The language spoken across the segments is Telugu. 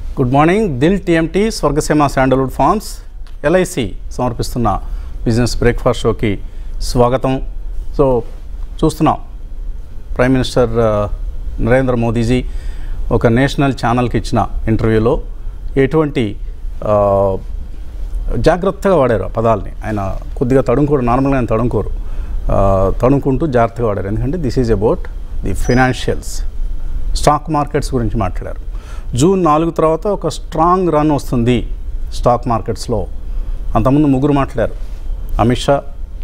Good morning Dil TMT Swargaseema sandalwood farms LIC సమర్పిస్తున్న బిజినెస్ బ్రేక్ఫాస్ట్ షోకి స్వాగతం సో చూస్తున్నాం ప్రైమ్ మినిస్టర్ ఆ, నరేంద్ర మోదీజీ ఒక నేషనల్ ఛానల్కి ఇచ్చిన ఇంటర్వ్యూలో ఎటువంటి ఆ, జాగ్రత్తగా వాడారు ఆ పదాలని ఆయన కొద్దిగా తడుముకోరు నార్మల్గా ఆయన తడుముకోరు ఆ, తడుముకుంటూ జాగ్రత్తగా వాడారు ఎందుకంటే this is about the financials stock markets గురించి మాట్లాడారు జూన్ నాలుగు తర్వాత ఒక స్ట్రాంగ్ రన్ వస్తుంది స్టాక్ మార్కెట్స్లో అంతకుముందు ముగ్గురు మాట్లాడారు అమిత్ షా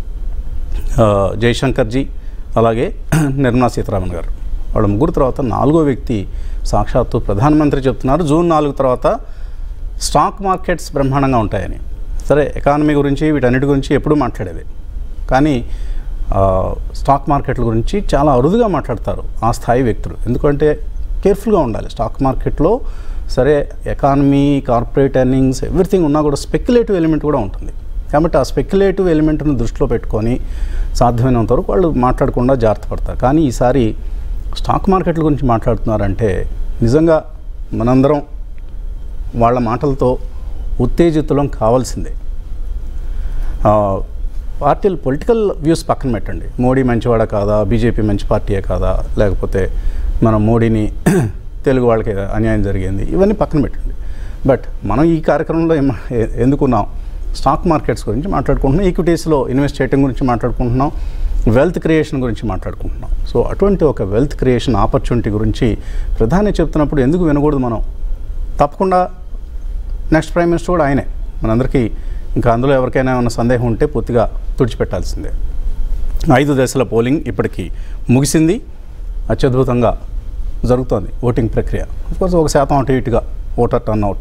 ఆ, జైశంకర్జీ అలాగే నిర్మలా సీతారామన్ గారు వాళ్ళ ముగ్గురు తర్వాత నాలుగో వ్యక్తి సాక్షాత్తు ప్రధానమంత్రి చెప్తున్నారు జూన్ నాలుగు తర్వాత స్టాక్ మార్కెట్స్ బ్రహ్మాండంగా ఉంటాయని సరే ఎకానమీ గురించి వీటన్నిటి గురించి ఎప్పుడూ మాట్లాడేది కానీ ఆ, స్టాక్ మార్కెట్ల గురించి చాలా అరుదుగా మాట్లాడతారు ఆ స్థాయి వ్యక్తులు ఎందుకంటే కేర్ఫుల్గా ఉండాలి స్టాక్ మార్కెట్లో సరే ఎకానమీ కార్పొరేట్ ఎర్నింగ్స్ ఎవ్రీథింగ్ ఉన్నా కూడా స్పెక్యులేటివ్ ఎలిమెంట్ కూడా ఉంటుంది కాబట్టి ఆ స్పెక్యులేటివ్ ఎలిమెంట్ను దృష్టిలో పెట్టుకొని సాధ్యమైనంత వరకు వాళ్ళు మాట్లాడకుండా జాగ్రత్త పడతారు కానీ ఈసారి స్టాక్ మార్కెట్ల గురించి మాట్లాడుతున్నారంటే నిజంగా మనందరం వాళ్ళ మాటలతో ఉత్తేజితులం కావాల్సిందే ఆ, పార్టీలు పొలిటికల్ వ్యూస్ పక్కన పెట్టండి మోడీ మంచివాడా కాదా బీజేపీ మంచి పార్టీయే కాదా లేకపోతే మనం మోడీని తెలుగు వాళ్ళకి అన్యాయం జరిగింది ఇవన్నీ పక్కన పెట్టండి బట్ మనం ఈ కార్యక్రమంలో ఏమ- ఎ- ఎందుకున్నాం స్టాక్ మార్కెట్స్ గురించి మాట్లాడుకుంటున్నాం ఈక్విటీస్లో ఇన్వెస్ట్ చేయడం గురించి మాట్లాడుకుంటున్నాం వెల్త్ క్రియేషన్ గురించి మాట్లాడుకుంటున్నాం సో అటువంటి ఒక వెల్త్ క్రియేషన్ ఆపర్చునిటీ గురించి ప్రధాని చెప్తున్నప్పుడు ఎందుకు వినకూడదు మనం తప్పకుండా నెక్స్ట్ ప్రైమ్ మినిస్టర్ కూడా ఆయనే మనందరికీ ఇంకా అందులో ఎవరికైనా ఏమైనా సందేహం ఉంటే పూర్తిగా తుడిచిపెట్టాల్సిందే ఐదు దశల పోలింగ్ ఇప్పటికీ ముగిసింది అత్యద్భుతంగా జరుగుతోంది ఓటింగ్ ప్రక్రియ కోర్స్ ఒక శాతం అటు ఇటుగా ఓటర్ టర్న్అవుట్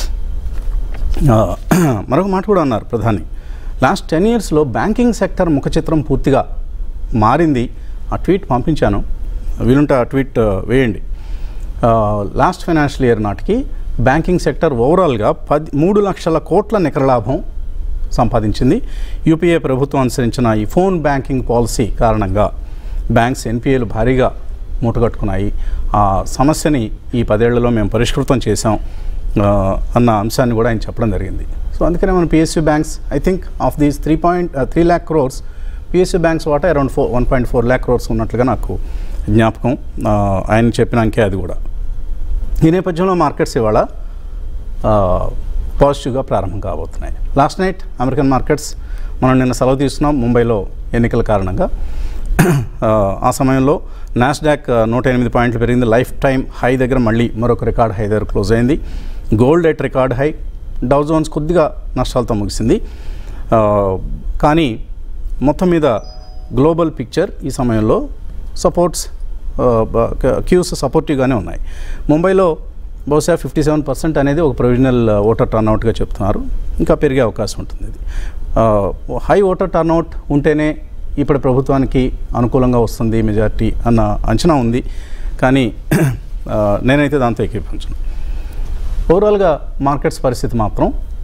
మరొక మాట కూడా అన్నారు ప్రధాని లాస్ట్ టెన్ ఇయర్స్లో బ్యాంకింగ్ సెక్టర్ ముఖ చిత్రం పూర్తిగా మారింది ఆ ట్వీట్ పంపించాను వీలుంటే ఆ ట్వీట్ ఆ, వేయండి లాస్ట్ ఫైనాన్షియల్ ఇయర్ నాటికి బ్యాంకింగ్ సెక్టర్ ఓవరాల్గా పది మూడు లక్షల కోట్ల నికర లాభం సంపాదించింది యూపీఏ ప్రభుత్వం అనుసరించిన ఈ ఫోన్ బ్యాంకింగ్ పాలసీ కారణంగా బ్యాంక్స్ ఎన్పిఏలు భారీగా మూటగట్టుకున్నాయి ఆ సమస్యని ఈ పదేళ్లలో మేము పరిష్కృతం చేశాం ఆ, అన్న అంశాన్ని కూడా ఆయన చెప్పడం జరిగింది సో అందుకనే మన PSU banks I think of these three point three lakh crores PSU banks వాటా around four one point four lakh crores ఉన్నట్లుగా నాకు జ్ఞాపకం ఆ, ఆయన చెప్పిన అంకే అది కూడా ఈ నేపథ్యంలో మార్కెట్స్ ఇవాళ ఆ, పాజిటివ్గా ప్రారంభం కాబోతున్నాయి లాస్ట్ నైట్ అమెరికన్ మార్కెట్స్ మనం నిన్న సెలవు తీసుకున్నాం ముంబైలో ఎన్నికల కారణంగా ఆ, ఆ సమయంలో నాస్డాక్ ఆ, నూట ఎనిమిది పాయింట్లు పెరిగింది లైఫ్ టైం హై దగ్గర మళ్ళీ మరొక రికార్డ్ హై దగ్గర క్లోజ్ అయింది gold at record high Dow Jones కొద్దిగా నష్టాలతో ముగిసింది ఆ, కానీ మొత్తం మీద గ్లోబల్ పిక్చర్ ఈ సమయంలో సపోర్ట్స్ క్యూస్ సపోర్టివ్గానే ఉన్నాయి ముంబైలో బహుశా ఫిఫ్టీ సెవెన్ పర్సెంట్ అనేది ఒక ప్రొవిజనల్ ఓటర్ టర్న్అవుట్గా చెప్తున్నారు ఇంకా పెరిగే అవకాశం ఉంటుంది ఇది హై ఓటర్ టర్న్అవుట్ ఉంటేనే ఇప్పుడు ప్రభుత్వానికి అనుకూలంగా వస్తుంది మెజారిటీ అన్న అంచనా ఉంది కానీ ఆ, నేనైతే దాంతో ఏకీపించను ఓవరాల్గా మార్కెట్స్ పరిస్థితి మాత్రం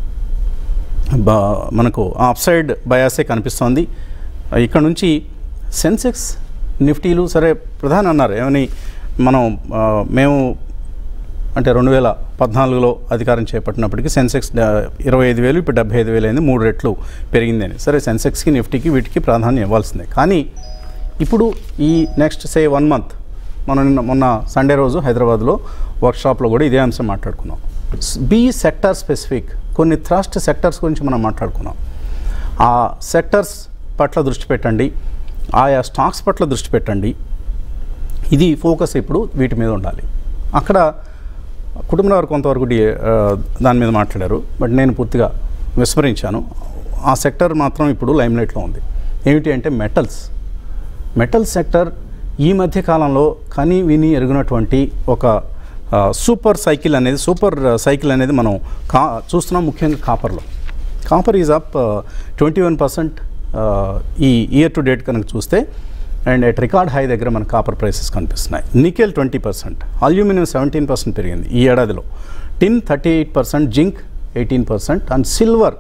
బా మనకు అప్సైడ్ బయాసే కనిపిస్తోంది ఇక్కడ నుంచి సెన్సెక్స్ నిఫ్టీలు సరే ప్రధాని అన్నారు ఏమని మనం ఆ, మేము అంటే రెండు వేల పద్నాలుగులో అధికారం చేపట్టినప్పటికీ సెన్సెక్స్ డా- ఇరవై ఐదు వేలు ఇప్పుడు డెబ్బై ఐదు వేలు అయింది మూడు రెట్లు పెరిగిందని సరే సెన్సెక్స్కి నిఫ్టీకి వీటికి ప్రాధాన్యం ఇవ్వాల్సిందే కానీ ఇప్పుడు ఈ నెక్స్ట్ సే వన్ మంత్ మనం నిన్న మొన్న సండే రోజు హైదరాబాద్లో వర్క్షాప్లో కూడా ఇదే అంశం మాట్లాడుకున్నాం బీ సెక్టర్ స్పెసిఫిక్ కొన్ని థ్రస్ట్ సెక్టర్స్ గురించి మనం మాట్లాడుకున్నాం ఆ సెక్టర్స్ పట్ల దృష్టి పెట్టండి ఆయా స్టాక్స్ పట్ల దృష్టి పెట్టండి ఇది ఫోకస్ ఇప్పుడు వీటి మీద ఉండాలి అక్కడ కుటుంబం వారు కొంతవరకు డి ఆ, దాని మీద మాట్లాడారు బట్ నేను పూర్తిగా విస్మరించాను ఆ సెక్టర్ మాత్రం ఇప్పుడు లైమ్లైట్లో ఉంది ఏమిటి అంటే మెటల్స్ మెటల్ సెక్టర్ ఈ మధ్య కాలంలో కని విని ఎరుగునటువంటి ఒక ఆ, సూపర్ సైకిల్ అనేది సూపర్ ఆ, సైకిల్ అనేది మనం కా చూస్తున్నాం ముఖ్యంగా కాపర్లో copper is up twenty one percent ఈ ఇయర్ టు డేట్ కనుక చూస్తే అండ్ ఎట్ రికార్డ్ హై దగ్గర మన కాపర్ ప్రైసెస్ కనిపిస్తున్నాయి nickel twenty percent aluminium seventeen percent పెరిగింది ఈ ఏడాదిలో tin thirty eight percent zinc eighteen percent and silver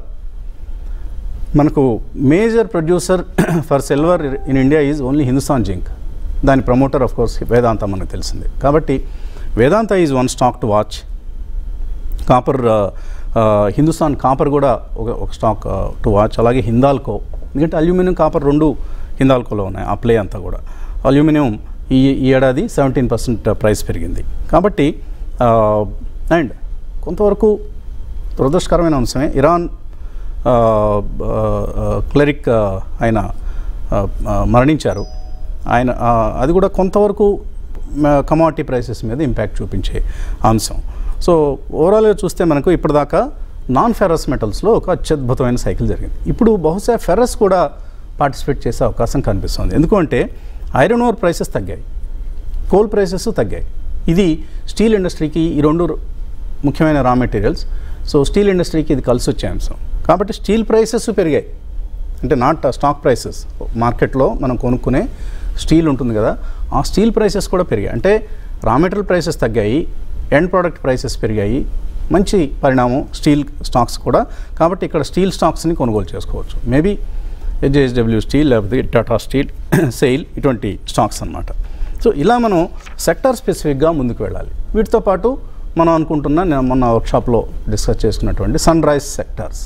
మనకు major producer for silver in India is only Hindustan Zinc దాని ప్రమోటర్ ఆఫ్ కోర్స్ వేదాంత మనకు తెలిసిందే కాబట్టి Vedanta is one stock to watch copper ఆ, ఆ, హిందుస్థాన్ కాపర్ కూడా ఒక ఒక స్టాక్ టు వాచ్ అలాగే హిందాల్కో ఎందుకంటే అల్యూమినియం కాపర్ రెండు హిందాల్కోలో ఉన్నాయి ఆ ప్లే అంతా కూడా అల్యూమినియం ఈ ఈ ఏడాది సెవెంటీన్ పర్సెంట్ ప్రైస్ పెరిగింది కాబట్టి అండ్ కొంతవరకు దురదృష్టకరమైన అంశమే ఇరాన్ ఆ, ఆ, ఆ, క్లరిక్ ఆ, ఆయన ఆ, ఆ, మరణించారు ఆయన ఆ, అది కూడా కొంతవరకు కమాడిటీ ప్రైసెస్ మీద ఇంపాక్ట్ చూపించే అంశం సో ఓవరాల్గా చూస్తే మనకు ఇప్పటిదాకా నాన్ ఫెరస్ మెటల్స్లో ఒక అత్యద్భుతమైన సైకిల్ జరిగింది ఇప్పుడు బహుశా ఫెరస్ కూడా పార్టిసిపేట్ చేసే అవకాశం కనిపిస్తుంది ఎందుకంటే ఐరన్ ఓర్ ప్రైసెస్ తగ్గాయి కోల్ ప్రైసెస్ తగ్గాయి ఇది స్టీల్ ఇండస్ట్రీకి ఈ రెండు ముఖ్యమైన రా మెటీరియల్స్ సో స్టీల్ ఇండస్ట్రీకి ఇది కలిసి వచ్చే అంశం కాబట్టి స్టీల్ ప్రైసెస్ పెరిగాయి అంటే నాట్ స్టాక్ ప్రైసెస్ మార్కెట్లో మనం కొనుక్కునే స్టీల్ ఉంటుంది కదా ఆ స్టీల్ ప్రైసెస్ కూడా పెరిగాయి అంటే రా మెటీరియల్ ప్రైసెస్ తగ్గాయి ఎండ్ ప్రోడక్ట్ ప్రైసెస్ పెరిగాయి మంచి పరిణామం స్టీల్ స్టాక్స్ కూడా కాబట్టి ఇక్కడ స్టీల్ స్టాక్స్ని కొనుగోలు చేసుకోవచ్చు మేబీ జేఎస్డబ్ల్యూ స్టీల్ లేకపోతే టాటా స్టీల్ సెయిల్ ఇటువంటి స్టాక్స్ అన్నమాట సో ఇలా మనం సెక్టర్ స్పెసిఫిక్గా ముందుకు వెళ్ళాలి వీటితో పాటు మనం అనుకుంటున్న నేను మొన్న వర్క్షాప్లో డిస్కస్ చేసుకున్నటువంటి సన్ రైజ్ సెక్టార్స్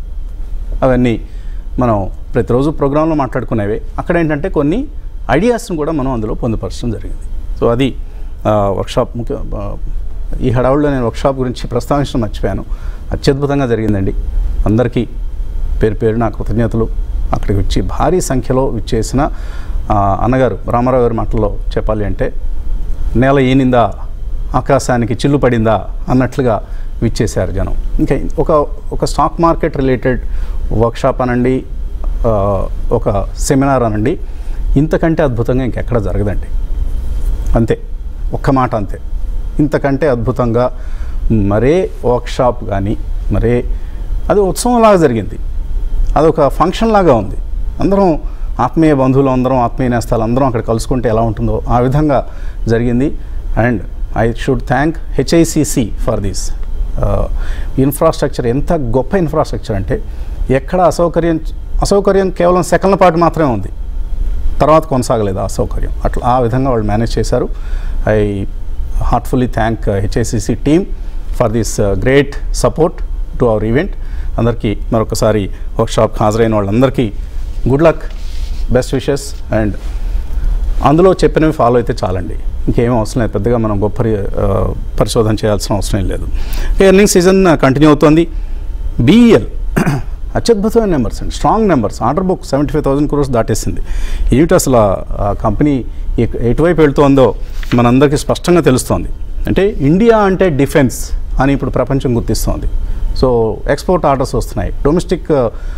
అవన్నీ మనం ప్రతిరోజు ప్రోగ్రాంలో మాట్లాడుకునేవే అక్కడ ఏంటంటే కొన్ని ఐడియాస్ని కూడా మనం అందులో పొందుపరచడం జరిగింది సో అది ఆ, వర్క్షాప్ ముఖ్య ఆ, ఈ హడావుల్లో నేను వర్క్షాప్ గురించి ప్రస్తావించడం మర్చిపోయాను అత్యద్భుతంగా జరిగిందండి అందరికీ పేరు పేరు నా కృతజ్ఞతలు అక్కడికి వచ్చి భారీ సంఖ్యలో విచ్చేసిన ఆ, అన్నగారు రామారావు గారి మాటల్లో చెప్పాలి అంటే నేల ఈనిందా ఆకాశానికి చిల్లు పడిందా అన్నట్లుగా విచ్చేశారు జనం ఇంకా ఒక ఒక స్టాక్ మార్కెట్ రిలేటెడ్ వర్క్షాప్ అనండి ఆ, ఒక సెమినార్ అనండి ఇంతకంటే అద్భుతంగా ఇంకెక్కడ జరగదండి అంతే ఒక్క మాట అంతే ఇంతకంటే అద్భుతంగా మరే వర్క్షాప్ కానీ మరే అది ఉత్సవంలాగా జరిగింది అదొక ఫంక్షన్ లాగా ఉంది అందరం ఆత్మీయ బంధువులు అందరం ఆత్మీయ నేస్తాలు అందరం అక్కడ కలుసుకుంటే ఎలా ఉంటుందో ఆ విధంగా జరిగింది and I should thank HICC for this infrastructure ఎంత గొప్ప ఇన్ఫ్రాస్ట్రక్చర్ అంటే ఎక్కడ అసౌకర్యం అసౌకర్యం కేవలం సెకండ్ల పాటు మాత్రమే ఉంది తర్వాత కొనసాగలేదు ఆ సౌకర్యం అట్లా ఆ విధంగా వాళ్ళు మేనేజ్ చేశారు I heartfully thank HICC team for this great support to our event అందరికీ మరొకసారి వర్క్షాప్కి హాజరైన వాళ్ళందరికీ good luck best wishes and అందులో చెప్పినవి ఫాలో అయితే చాలండి ఇంకేం అవసరం లేదు పెద్దగా మనం గొప్ప రి- ఆ, పరిశోధన చేయాల్సిన అవసరం ఏం లేదు ఎర్నింగ్ సీజన్ కంటిన్యూ అవుతోంది బీఈఎల్ అత్యద్భుతమైన నెంబర్స్ అండి strong numbers order book seventy five thousand crores దాటేసింది ఏమిటి అసలు ఆ- ఆ కంపెనీ ఎక్- ఎటువైపు వెళ్తోందో మనందరికీ స్పష్టంగా తెలుస్తోంది అంటే ఇండియా అంటే డిఫెన్స్ అని ఇప్పుడు ప్రపంచం గుర్తిస్తోంది సో ఎక్స్పోర్ట్ ఆర్డర్స్ వస్తున్నాయి డొమెస్టిక్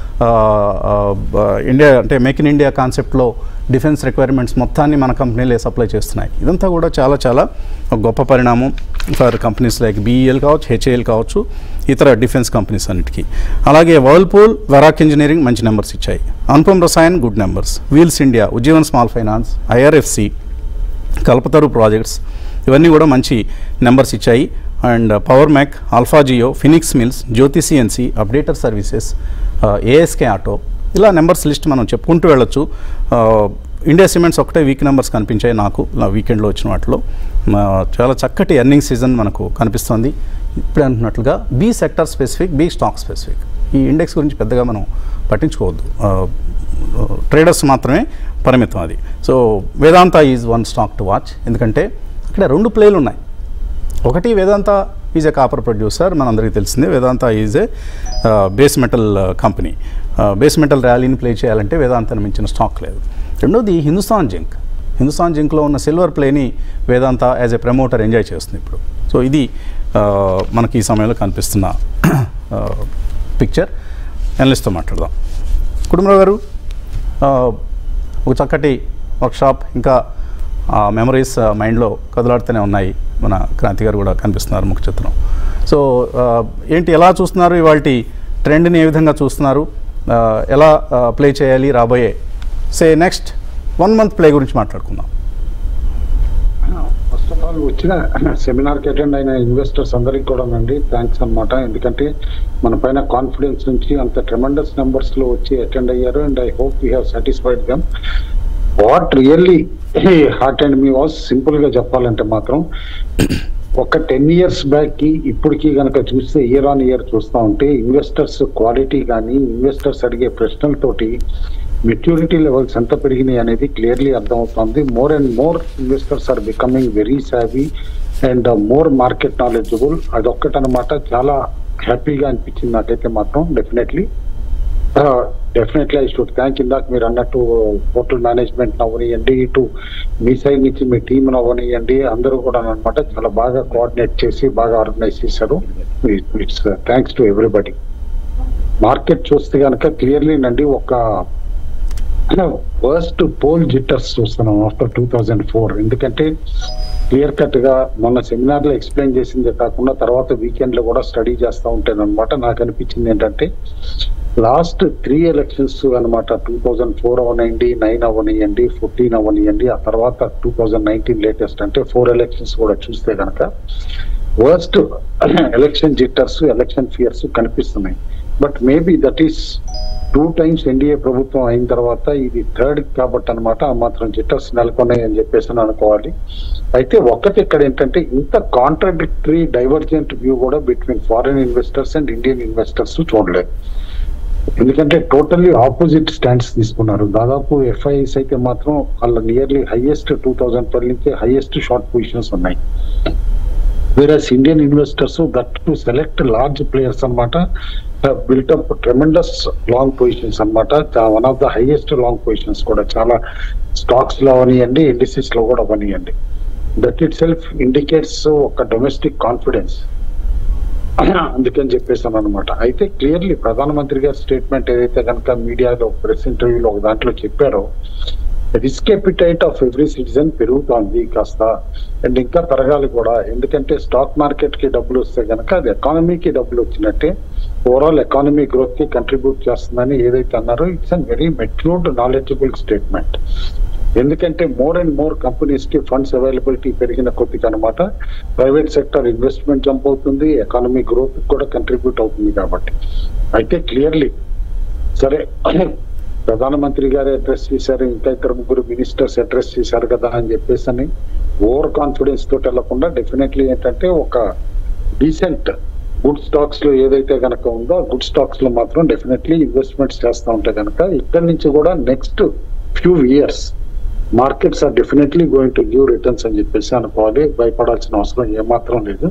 ఇండియా అంటే మేక్ ఇన్ ఇండియా కాన్సెప్ట్లో డిఫెన్స్ రిక్వైర్మెంట్స్ మొత్తాన్ని మన కంపెనీలే సప్లై చేస్తున్నాయి ఇదంతా కూడా చాలా చాలా ఒక గొప్ప పరిణామం ఫర్ కంపెనీస్ లైక్ బీఈఎల్ కావచ్చు హెచ్ఏఎల్ కావచ్చు ఇతర డిఫెన్స్ కంపెనీస్ అన్నిటికీ అలాగే వర్ల్పూల్ వెరాక్ ఇంజనీరింగ్ మంచి నెంబర్స్ ఇచ్చాయి Anupam Rasayan good numbers Wheels India Ujjivan small finance IRFC Kalpataru projects ఇవన్నీ కూడా మంచి నెంబర్స్ ఇచ్చాయి and power mech Alphageo Phoenix Mills Jyoti CNC Updater Services ASK auto ఇలా నెంబర్స్ లిస్ట్ మనం చెప్పుకుంటూ వెళ్ళొచ్చు ఆ, ఇండియా సిమెంట్స్ ఒకటే వీక్ నెంబర్స్ కనిపించాయి నాకు నా వీకెండ్లో వచ్చిన వాటిలో మా చాలా చక్కటి ఎర్నింగ్ సీజన్ మనకు కనిపిస్తుంది ఇప్పుడు అంటున్నట్లుగా be sector specific be stock specific ఈ ఇండెక్స్ గురించి పెద్దగా మనం పట్టించుకోవద్దు ఆ, ట్రేడర్స్ మాత్రమే పరిమితం అది so Vedanta is one stock to watch ఎందుకంటే అక్కడ రెండు ప్లేలు ఉన్నాయి ఒకటి Vedanta is a copper producer మనందరికీ తెలిసిందే Vedanta is a base metal company base metal ర్యాలీని ప్లే చేయాలంటే వేదాంతను మించిన స్టాక్ లేదు రెండోది హిందుస్థాన్ జింక్ హిందుస్థాన్ జింక్లో ఉన్న సిల్వర్ ప్లేని Vedanta as a promoter enjoy చేస్తుంది ఇప్పుడు సో ఇది ఆ, మనకి ఈ సమయంలో కనిపిస్తున్న పిక్చర్ ఎనలిస్ట్తో మాట్లాడదాం కుటుంబరావు గారు ఆ, ఒక చక్కటి వర్క్షాప్ ఇంకా మెమరీస్ మైండ్లో కదలాడుతూనే ఉన్నాయి మన క్రాంతి గారు కూడా కనిపిస్తున్నారు ముఖ చిత్రం సో ఆ, ఏంటి ఎలా చూస్తున్నారు ఇవాళ ట్రెండ్ని ఏ విధంగా చూస్తున్నారు ఆ, ఎలా ప్లే చేయాలి రాబోయే say next one month play గురించి మాట్లాడుకుందాం ఫస్ట్ ఆఫ్ ఆల్ వచ్చిన సెమినార్ కి అటెండ్ అయిన ఇన్వెస్టర్స్ అందరికి కూడా అండి థ్యాంక్స్ అన్నమాట ఎందుకంటే మన పైన కాన్ఫిడెన్స్ నుంచి అంత ట్రెమండస్ నెంబర్స్ లో వచ్చి అటెండ్ అయ్యారు and I hope we have satisfied them what really heart and me was simple గా చెప్పాలంటే మాత్రం ఒక టెన్ ఇయర్స్ బ్యాక్ కి ఇప్పటికి గనక చూస్తే ఇయర్ ఆన్ ఇయర్ చూస్తా ఉంటే ఇన్వెస్టర్స్ క్వాలిటీ కానీ ఇన్వెస్టర్స్ అడిగే ప్రశ్నలతోటి మెచ్యూరిటీ లెవెల్స్ ఎంత పెరిగినాయి అనేది క్లియర్లీ అర్థమవుతుంది more and more investors are becoming very savvy and more market knowledgeable అదొక్కటనమాట చాలా హ్యాపీగా అనిపించింది నాకైతే మాత్రం definitely definitely I should thank ఇందాక మీరు అన్నట్టు హోటల్ మేనేజ్మెంట్ అవ్వనియండి ఇటు మీ సైడ్ నుంచి మీ టీమ్ అవ్వనియండి అందరూ కూడా అనమాట చాలా బాగా కోఆర్డినేట్ చేసి బాగా ఆర్గనైజ్ చేశారు it's thanks to everybody market చూస్తే కనుక క్లియర్లీ నండి ఒక వర్స్ట్ పోల్ జిట్టర్స్ చూస్తున్నాం ఆఫ్టర్ టూ థౌజండ్ ఫోర్ ఎందుకంటే క్లియర్ కట్ గా మొన్న సెమినార్ లో ఎక్స్ప్లెయిన్ చేసిందే కాకుండా తర్వాత వీకెండ్ లో కూడా స్టడీ చేస్తూ ఉంటాను అనమాట నాకు అనిపించింది ఏంటంటే లాస్ట్ త్రీ ఎలక్షన్స్ అనమాట టూ థౌజండ్ ఫోర్ అవనియండి నైన్ అవనియండి ఫోర్టీన్ అవనియండి ఆ తర్వాత టూ థౌజండ్ నైన్టీన్ లేటెస్ట్ అంటే ఫోర్ ఎలక్షన్స్ కూడా చూస్తే కనుక worst election jitters election fears కనిపిస్తున్నాయి but maybe that is two times NDA ప్రభుత్వం అయిన తర్వాత ఇది థర్డ్ కాబట్టి అనమాట ఆ మాత్రం జిట్టర్స్ నెలకొన్నాయి అని చెప్పేసి అని అనుకోవాలి అయితే ఒక్కటి ఇక్కడ ఏంటంటే ఇంత కాంట్రడిక్టరీ డైవర్జెంట్ వ్యూ కూడా between foreign investors and Indian investors చూడలేదు ఎందుకంటే టోటల్లీ ఆపోజిట్ స్టాండ్స్ తీసుకున్నారు దాదాపు ఎఫ్ఐఎస్ అయితే మాత్రం వాళ్ళ nearly highest two thousand twelve నుంచి హైయెస్ట్ షార్ట్ పొజిషన్స్ ఉన్నాయి versus Indian investors that to select large players అనమాట built up tremendous long positions అనమాట one of the highest long positions కూడా చాలా స్టాక్స్ లో అవనియండి ఇండిసెస్ లో కూడా అవనియండి దట్ ఇట్ సెల్ఫ్ ఇండికేట్స్ ఒక డొమెస్టిక్ కాన్ఫిడెన్స్ అందుకని చెప్పేసాను అనమాట అయితే క్లియర్లీ ప్రధానమంత్రి గారి స్టేట్మెంట్ ఏదైతే కనుక మీడియాలో ప్రెస్ ఇంటర్వ్యూలో ఒక దాంట్లో చెప్పారో risk appetite of every citizen పెరుగుతోంది కాస్త అండ్ ఇంకా పెరగాలి కూడా ఎందుకంటే స్టాక్ మార్కెట్ కి డబ్బులు వస్తే కనుక అది ఎకానమీకి డబ్బులు వచ్చినట్టే ఓవరాల్ ఎకానమీ గ్రోత్ కి కంట్రిబ్యూట్ చేస్తుందని ఏదైతే అన్నారో it's an very matured knowledgeable statement ఎందుకంటే మోర్ అండ్ మోర్ కంపెనీస్ కి ఫండ్స్ అవైలబిలిటీ పెరిగిన కొద్దిగా అనమాట ప్రైవేట్ సెక్టర్ ఇన్వెస్ట్మెంట్ జంప్ అవుతుంది ఎకానమీ గ్రోత్ కూడా కంట్రిబ్యూట్ అవుతుంది కాబట్టి అయితే క్లియర్లీ సరే ప్రధానమంత్రి గారు అడ్రస్ చేశారు ఇంకా ఇద్దరు ముగ్గురు మినిస్టర్స్ అడ్రస్ చేశారు కదా అని చెప్పేసి అని ఓవర్ కాన్ఫిడెన్స్ తోటి వెళ్లకుండా డెఫినెట్లీ ఏంటంటే ఒక డీసెంట్ గుడ్ స్టాక్స్ లో ఏదైతే కనుక ఉందో ఆ గుడ్ స్టాక్స్ లో మాత్రం డెఫినెట్లీ ఇన్వెస్ట్మెంట్స్ చేస్తూ ఉంటే కనుక ఇక్కడి నుంచి కూడా next few years markets are definitely going to give returns అని చెప్పేసి అనుకోవాలి భయపడాల్సిన అవసరం ఏమాత్రం లేదు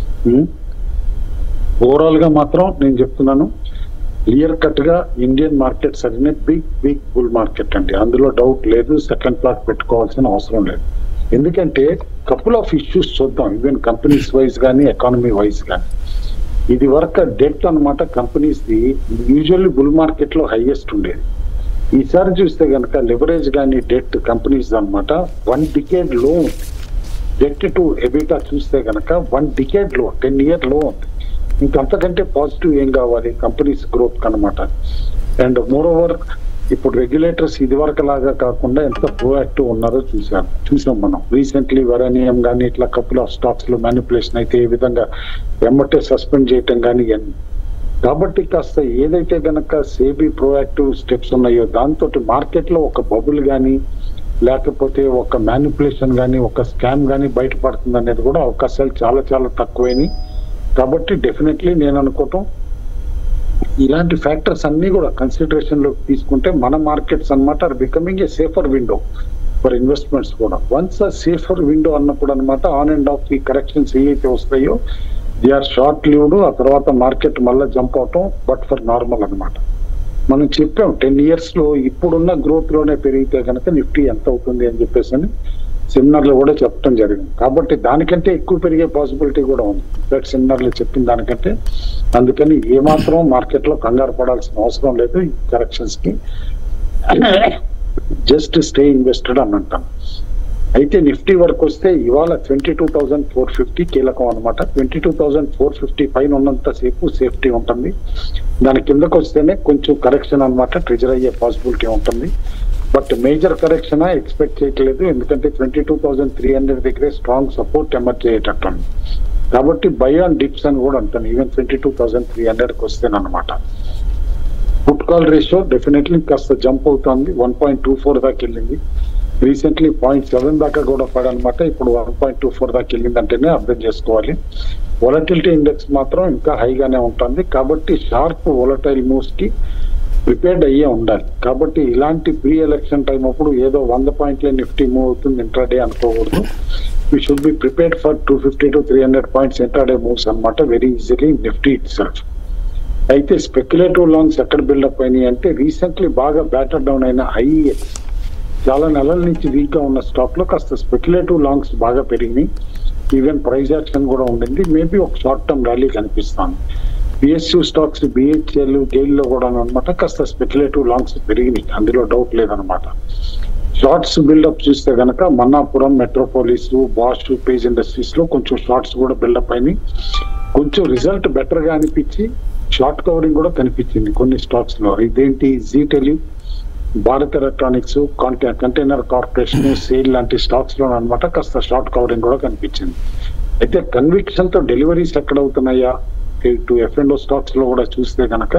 ఓవరాల్ గా మాత్రం నేను చెప్తున్నాను క్లియర్ కట్ గా ఇండియన్ మార్కెట్స్ అనే బిగ్ బిగ్ బుల్ మార్కెట్ అండి అందులో డౌట్ లేదు సెకండ్ ప్లాట్ పెట్టుకోవాల్సిన అవసరం లేదు ఎందుకంటే కపుల్ ఆఫ్ ఇష్యూస్ చూద్దాం ఈవెన్ కంపెనీస్ వైజ్ కానీ ఎకానమీ వైజ్ కానీ ఇది వరకు డెట్ అనమాట companies the usually bull market లో హైయెస్ట్ ఉండేది ఈసారి చూస్తే కనుక లివరేజ్ కానీ డెట్ కంపెనీస్ అన్నమాట వన్ డికేడ్ లో ఉంది డెట్ టు ఎబిటా చూస్తే కనుక వన్ డికేడ్ లో టెన్ ఇయర్ లో ఉంది ఇంకంతకంటే పాజిటివ్ ఏం కావాలి కంపెనీస్ గ్రోత్ అనమాట అండ్ మోర్ ఓవర్ ఇప్పుడు రెగ్యులేటర్స్ ఇది వరకు లాగా కాకుండా ఎంత ప్రోయాక్టివ్ ఉన్నారో చూసాం చూసాం మనం రీసెంట్లీ వెరానియం కానీ ఇట్లా కపుల్ ఆఫ్ స్టాక్స్ లో మ్యానిపులేషన్ అయితే ఏ విధంగా ఎమ్మటే సస్పెండ్ చేయటం కానీ ఇవన్నీ కాబట్టి కాస్త ఏదైతే గనక సేబీ ప్రోయాక్టివ్ స్టెప్స్ ఉన్నాయో దాంతో మార్కెట్ లో ఒక బబుల్ కానీ లేకపోతే ఒక మ్యానిపులేషన్ కానీ ఒక స్కామ్ కానీ బయటపడుతుంది అనేది కూడా అవకాశాలు చాలా చాలా తక్కువైనాయి కాబట్టి డెఫినెట్లీ నేను అనుకోవటం ఇలాంటి ఫ్యాక్టర్స్ అన్ని కూడా కన్సిడరేషన్ లో తీసుకుంటే మన మార్కెట్స్ అన్నమాట are becoming a safer window for investments కూడా వన్స్ ఆ సేఫర్ విండో అన్నప్పుడు అనమాట ఆన్ అండ్ ఆఫ్ ఈ కరెక్షన్స్ ఏవైతే వస్తాయో దే ఆర్ షార్ట్ లివ్డ్ ఆ తర్వాత మార్కెట్ మళ్ళీ జంప్ అవటం బట్ ఫర్ నార్మల్ అన్నమాట మనం చెప్పాం టెన్ ఇయర్స్ లో ఇప్పుడున్న గ్రోత్ లోనే పెరిగితే కనుక నిఫ్టీ ఎంత అవుతుంది అని చెప్పేసి అని సెమినార్ లో కూడా చెప్పడం జరిగింది కాబట్టి దానికంటే ఎక్కువ పెరిగే పాసిబిలిటీ కూడా ఉంది దట్ సెమినార్ లో చెప్పిన దానికంటే అందుకని ఏమాత్రం మార్కెట్ లో కంగారు పడాల్సిన అవసరం లేదు ఈ కరెక్షన్స్ కి జస్ట్ స్టే ఇన్వెస్టెడ్ అని అంటాం అయితే నిఫ్టీ వరకు వస్తే ఇవాళ twenty two thousand four fifty కీలకం అనమాట twenty two thousand four fifty పైన ఉన్నంత సేపు సేఫ్టీ ఉంటుంది దాని కిందకు వస్తేనే కొంచెం కరెక్షన్ అనమాట ట్రిజర్ అయ్యే పాసిబిలిటీ ఉంటుంది బట్ మేజర్ కరెక్షన్ ఎక్స్పెక్ట్ చేయట్లేదు ఎందుకంటే twenty two thousand three hundred దగ్గరే స్ట్రాంగ్ సపోర్ట్ ఎమర్జ్ అయ్యేటట్టు ఉంది కాబట్టి బై ఆన్ డిప్స్ అని కూడా అంటాను even twenty two thousand three హండ్రెడ్కి వస్తేనమాట పుట్ కాల్ రేషియో డెఫినెట్లీ కాస్త జంప్ అవుతుంది వన్ పాయింట్ టూ ఫోర్ దాకా వెళ్ళింది రీసెంట్లీ పాయింట్ సెవెన్ దాకా కూడా పడనమాట ఇప్పుడు వన్ పాయింట్ టూ ఫోర్ దాకా వెళ్ళిందంటేనే అర్థం చేసుకోవాలి వొలటిలిటీ ఇండెక్స్ మాత్రం ఇంకా హైగానే ఉంటుంది కాబట్టి షార్ప్ వొలటైల్ మూవ్స్ కి ప్రిపేర్డ్ అయ్యే ఉండాలి కాబట్టి ఇలాంటి ప్రీ ఎలక్షన్ టైం అప్పుడు ఏదో వంద పాయింట్లే నిఫ్టీ మూవ్ అవుతుంది ఇంట్రాడే అనుకోకూడదు we should be prepared for two fifty to three hundred points intraday moves అనమాట very easily Nifty itself అయితే స్పెక్యులేటివ్ లాంగ్స్ ఎక్కడ బిల్డప్ అయినాయి అంటే రీసెంట్లీ బాగా బ్యాటర్ డౌన్ అయిన ఐఈఎక్స్ చాలా నెలల నుంచి వీక్ గా ఉన్న స్టాక్ లో కాస్త స్పెక్యులేటివ్ లాంగ్స్ బాగా పెరిగినాయి ఈవెన్ ప్రైస్ యాక్షన్ కూడా ఉండింది మేబీ ఒక షార్ట్ టర్మ్ ర్యాలీ కనిపిస్తాను బిఎస్యూ స్టాక్స్ బిహెచ్ఎల్ గెయిల్ లో కూడా అనమాట కాస్త స్పెక్యులేటివ్ లాంగ్స్ పెరిగినాయి అందులో డౌట్ లేదనమాట షార్ట్స్ బిల్డప్ చూస్తే గనక Manappuram Metropolis Bosch Page industries లో కొంచెం షార్ట్స్ కూడా బిల్డప్ అయినాయి కొంచెం రిజల్ట్ బెటర్ గా అనిపించి షార్ట్ కవరింగ్ కూడా కనిపించింది కొన్ని స్టాక్స్ లో ఇదేంటి Zee tele Bharat electronics container corporation SAIL లాంటి స్టాక్స్ లో అనమాట కాస్త షార్ట్ కవరింగ్ కూడా కనిపించింది అయితే కన్విక్షన్ తో డెలివరీస్ ఎక్కడ అవుతున్నాయా ఇటు ఎఫ్ అండ్ స్టాక్స్ లో కూడా చూస్తే కనుక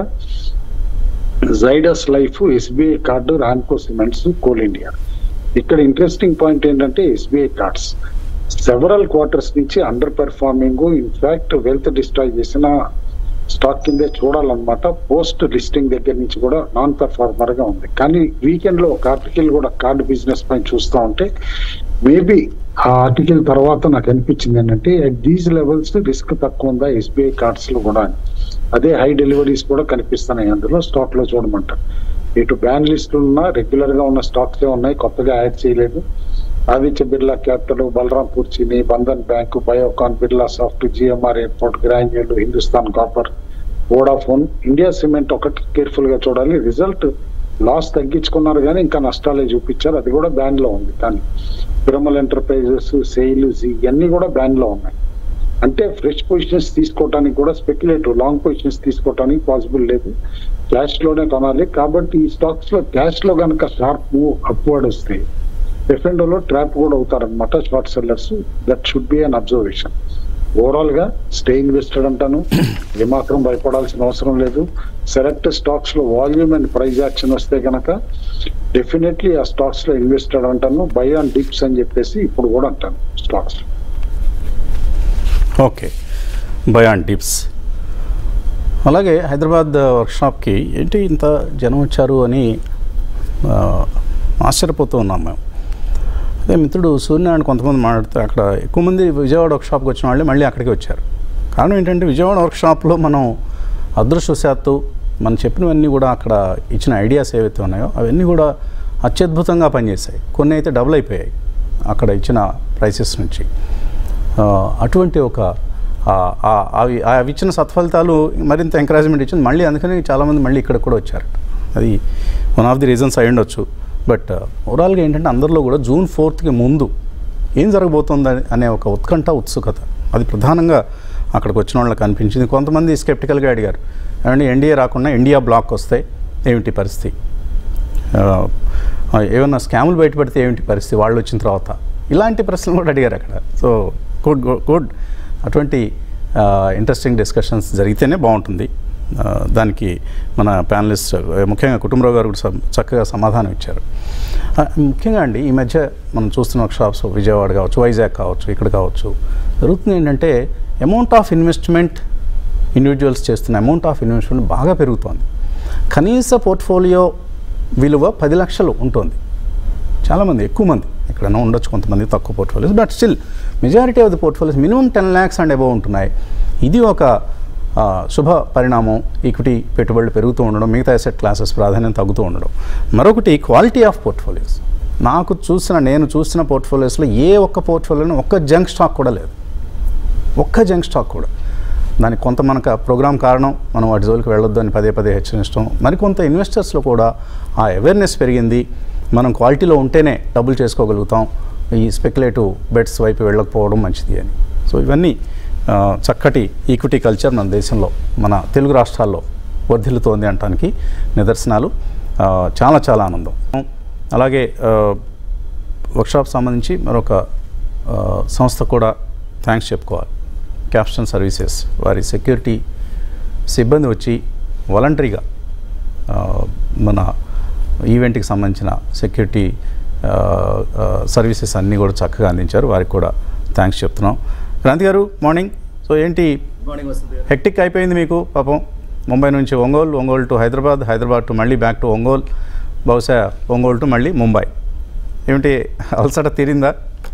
Zydus life SBI card Ramco cements coal India ఇక్కడ ఇంట్రెస్టింగ్ పాయింట్ ఏంటంటే ఎస్బీఐ కార్డ్స్ సెవరల్ క్వార్టర్స్ నుంచి underperforming in fact wealth destroy చేసిన స్టాక్ కిందే చూడాలన్నమాట పోస్ట్ లిస్టింగ్ దగ్గర నుంచి కూడా నాన్ పెర్ఫార్మర్ గా ఉంది కానీ వీకెండ్ లో ఒక ఆర్టికల్ కూడా కార్డు బిజినెస్ పైన చూస్తా ఉంటే మేబీ ఆ ఆర్టికల్ తర్వాత నాకు అనిపించింది ఏంటంటే అట్ దీస్ లెవెల్స్ రిస్క్ తక్కువ ఉందా ఎస్బీఐ కార్డ్స్ లో కూడా అని. అదే హై డెలివరీస్ కూడా కనిపిస్తున్నాయి అందులో స్టాక్ లో చూడమంటారు ఇటు బ్యాన్ లిస్ట్ ఉన్న రెగ్యులర్ గా ఉన్న స్టాక్స్ ఉన్నాయి కొత్తగా యాడ్ చేయలేదు Aditya Birla capital Balrampur Chini Bandhan bank Biocon Birlasoft GMR airport granule Hindustan copper Vodafone India cement ఒకటి కేర్ఫుల్ గా చూడాలి రిజల్ట్ లాస్ తగ్గించుకున్నారు కానీ ఇంకా నష్టాలే చూపించారు అది కూడా బ్యాన్ లో ఉంది కానీ పిరమల్ ఎంటర్ప్రైజెస్ సెయిల్ ఇవన్నీ కూడా బ్యాన్ లో ఉన్నాయి అంటే ఫ్రెష్ పొజిషన్స్ తీసుకోవడానికి కూడా స్పెక్యులేటివ్ లాంగ్ పొజిషన్స్ తీసుకోవడానికి పాసిబుల్ లేదు క్యాష్ లోనే కొనాలి కాబట్టి ఈ స్టాక్స్ లో క్యాష్ లో కనుక షార్ప్ మూవ్ అప్వర్డ్ వస్తే ఎఫ్ఎండో లో ట్రాప్ కూడా అవుతారనమాట short sellers that should be an observation overall గా స్టే ఇన్వెస్టెడ్ అంటాను ఏమాత్రం భయపడాల్సిన అవసరం లేదు సెలెక్ట్ స్టాక్స్ లో వాల్యూమ్ అండ్ ప్రైస్ యాక్షన్ వస్తే కనుక డెఫినెట్లీ ఆ స్టాక్స్ లో ఇన్వెస్టెడ్ అంటాను బై ఆన్ డిప్స్ అని చెప్పేసి ఇప్పుడు కూడా అంటాను స్టాక్స్ ఓకే బయాన్ టిప్స్ అలాగే హైదరాబాద్ వర్క్షాప్కి ఏంటి ఇంత జనం వచ్చారు అని ఆ, ఆశ్చర్యపోతూ ఉన్నాం మేము అదే మిత్రుడు సూర్యనారాయణ కొంతమంది మాట్లాడితే అక్కడ ఎక్కువ మంది విజయవాడ వర్క్షాప్కి వచ్చిన వాళ్ళే మళ్ళీ అక్కడికి వచ్చారు కారణం ఏంటంటే విజయవాడ వర్క్షాప్లో మనం అదృష్టవశాత్తు మనం చెప్పినవన్నీ కూడా అక్కడ ఇచ్చిన ఐడియాస్ ఏవైతే ఉన్నాయో అవన్నీ కూడా అత్యద్భుతంగా పనిచేశాయి కొన్ని అయితే డబుల్ అయిపోయాయి అక్కడ ఇచ్చిన ప్రైసెస్ నుంచి ఆ, అటువంటి ఒక ఆ, ఆ, అవి అవి ఇచ్చిన సత్ఫలితాలు మరింత ఎంకరేజ్మెంట్ ఇచ్చింది మళ్ళీ అందుకని చాలామంది మళ్ళీ ఇక్కడ కూడా వచ్చారు అది వన్ ఆఫ్ ది రీజన్స్ అయి ఉండొచ్చు బట్ ఓవరాల్గా ఏంటంటే అందరిలో కూడా జూన్ ఫోర్త్కి ముందు ఏం జరగబోతుంది అనే ఒక ఉత్కంఠ ఉత్సుకత అది ప్రధానంగా అక్కడికి వచ్చిన వాళ్ళకి అనిపించింది కొంతమంది స్కెప్టికల్గా అడిగారు ఏమంటే ఎన్డీఏ రాకుండా ఇండియా బ్లాక్ వస్తే ఏమిటి పరిస్థితి ఆ, ఆ, ఏమన్నా స్కాములు బయటపడితే ఏమిటి పరిస్థితి వాళ్ళు వచ్చిన తర్వాత ఇలాంటి ప్రశ్నలు కూడా అడిగారు అక్కడ సో గుడ్ గుడ్ అటువంటి ఇంట్రెస్టింగ్ డిస్కషన్స్ జరిగితేనే బాగుంటుంది ఆ, దానికి మన ప్యానలిస్ట్ ముఖ్యంగా కుటుంబరావు గారు కూడా సమ్- చక్కగా సమాధానం ఇచ్చారు ఆ, ముఖ్యంగా అండి ఈ మధ్య మనం చూస్తున్న షాప్స్ విజయవాడ కావచ్చు వైజాగ్ కావచ్చు ఇక్కడ కావచ్చు జరుగుతుంది ఏంటంటే అమౌంట్ ఆఫ్ ఇన్వెస్ట్మెంట్ ఇండివిజువల్స్ చేస్తున్న అమౌంట్ ఆఫ్ ఇన్వెస్ట్మెంట్ బాగా పెరుగుతోంది కనీస పోర్ట్ఫోలియో విలువ పది లక్షలు ఉంటుంది చాలామంది ఎక్కువ మంది ఎక్కడైనా ఉండొచ్చు కొంతమంది తక్కువ portfolios but still majority of the portfolios minimum ten lakhs and above ఉంటున్నాయి ఇది ఒక ఆ, శుభ పరిణామం ఈక్విటీ పెట్టుబడులు పెరుగుతూ ఉండడం మిగతా అసెట్ క్లాసెస్ ప్రాధాన్యం తగ్గుతూ ఉండడం మరొకటి క్వాలిటీ ఆఫ్ పోర్ట్ఫోలియోస్ నాకు చూసిన నేను చూసిన పోర్ట్ఫోలియోస్లో ఏ ఒక్క పోర్ట్ఫోలియోలో ఒక్క జంక్ స్టాక్ కూడా లేదు ఒక్క జంక్ స్టాక్ కూడా దానికి కొంత మనకు ప్రోగ్రామ్ కారణం మనం వాటి జోలికి వెళ్ళొద్దు అని పదే పదే హెచ్చరించడం మరికొంత ఇన్వెస్టర్స్లో కూడా ఆ అవేర్నెస్ పెరిగింది మనం క్వాలిటీలో ఉంటేనే డబ్బులు చేసుకోగలుగుతాం ఈ స్పెక్యులేటివ్ బెట్స్ వైపు వెళ్ళకపోవడం మంచిది అని సో ఇవన్నీ ఆ, చక్కటి ఈక్విటీ కల్చర్ మన దేశంలో మన తెలుగు రాష్ట్రాల్లో వర్ధిల్లుతోంది అనడానికి నిదర్శనాలు ఆ, చాలా చాలా ఆనందం అలాగే ఆ, వర్క్షాప్ సంబంధించి మరొక ఆ, సంస్థ కూడా థ్యాంక్స్ చెప్పుకోవాలి క్యాప్షన్ సర్వీసెస్ వారి సెక్యూరిటీ సిబ్బంది వచ్చి వాలంటరీగా ఆ, మన ఈవెంట్కి సంబంధించిన సెక్యూరిటీ సర్వీసెస్ అన్నీ కూడా చక్కగా అందించారు వారికి కూడా థ్యాంక్స్ చెప్తున్నాం క్రాంతి గారు మార్నింగ్ సో ఏంటి మార్నింగ్ వస్తుంది గారు. హెక్టిక్ అయిపోయింది మీకు పాపం ముంబై నుంచి ఒంగోలు ఒంగోలు టు హైదరాబాద్ హైదరాబాద్ టు మళ్ళీ బ్యాక్ టు ఒంగోలు బహుశా ఒంగోలు టు మళ్ళీ ముంబై ఏమిటి అలసట తీరిందా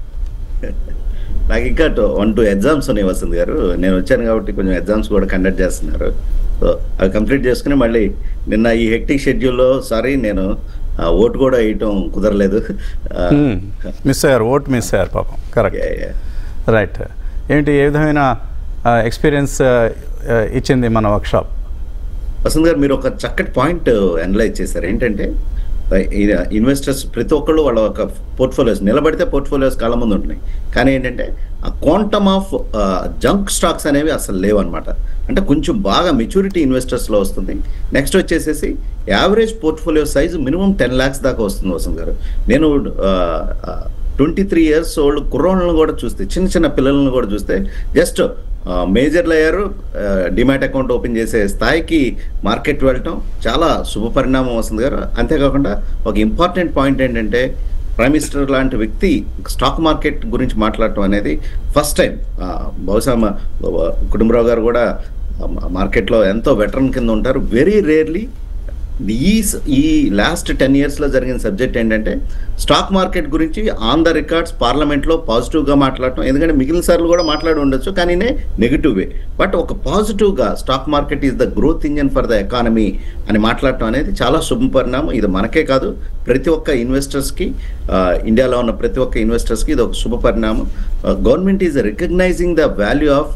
నాకు ఇంకా వన్ టూ ఎగ్జామ్స్ ఉన్నాయి వసంత్ గారు నేను వచ్చాను కాబట్టి కొంచెం ఎగ్జామ్స్ కూడా కండక్ట్ చేస్తున్నారు సో అవి కంప్లీట్ చేసుకుని మళ్ళీ నిన్న ఈ హెక్టిక్ షెడ్యూల్లో సారీ నేను ఆ, ఓటు కూడా వేయటం కుదరలేదు ఆ, మిస్ అయ్యారు ఓట్ మిస్ అయ్యారు పాపం కరెక్ట్ yeah, yeah. రైట్ ఏంటి ఏ విధమైన ఎక్స్పీరియన్స్ ఇచ్చింది మన వర్క్షాప్ వసంత్ గారు మీరు ఒక చక్కటి పాయింట్ అనలైజ్ చేశారు ఏంటంటే ఇన్వెస్టర్స్ ప్రతి ఒక్కళ్ళు వాళ్ళ ఒక పోర్ట్ఫోలియోస్ నిలబడితే పోర్ట్ఫోలియోస్ కాళ్ళ ముందు ఉంటున్నాయి కానీ ఏంటంటే ఆ క్వాంటమ్ ఆఫ్ జంక్ స్టాక్స్ అనేవి అసలు లేవు అనమాట అంటే కొంచెం బాగా మెచ్యూరిటీ ఇన్వెస్టర్స్లో వస్తుంది నెక్స్ట్ వచ్చేసేసి average portfolio size minimum ten lakhs దాకా వస్తుంది వసంత్ గారు నేను ట్వంటీ త్రీ ఇయర్స్ ఓల్డ్ కుర్రోళ్ళని కూడా చూస్తే చిన్న చిన్న పిల్లలను కూడా చూస్తే జస్ట్ మేజర్లు అయ్యారు డిమాట్ అకౌంట్ ఓపెన్ చేసే స్థాయికి మార్కెట్ వెళ్ళటం చాలా శుభ పరిణామం వస్తుంది గారు అంతేకాకుండా ఒక ఇంపార్టెంట్ పాయింట్ ఏంటంటే ప్రైమ్ మినిస్టర్ లాంటి వ్యక్తి స్టాక్ మార్కెట్ గురించి మాట్లాడటం అనేది ఫస్ట్ టైం బహుశా మా- కుటుంబరావు గారు కూడా మార్కెట్లో ఎంతో వెటరన్ కింద ఉంటారు వెరీ రేర్లీ ఈ స- ఈ లాస్ట్ టెన్ ఇయర్స్లో జరిగిన సబ్జెక్ట్ ఏంటంటే స్టాక్ మార్కెట్ గురించి ఆన్ ద రికార్డ్స్ పార్లమెంట్లో పాజిటివ్గా మాట్లాడటం ఎందుకంటే మిగిలిన సార్లు కూడా మాట్లాడి ఉండొచ్చు కానీ నెగిటివ్ వే బట్ ఒక పాజిటివ్గా stock market is the growth engine for the economy అని మాట్లాడటం అనేది చాలా శుభ పరిణామం ఇది మనకే కాదు ప్రతి ఒక్క ఇన్వెస్టర్స్కి ఇండియాలో ఉన్న ప్రతి ఒక్క ఇన్వెస్టర్స్కి ఇది ఒక శుభ పరిణామం government is recognising the value of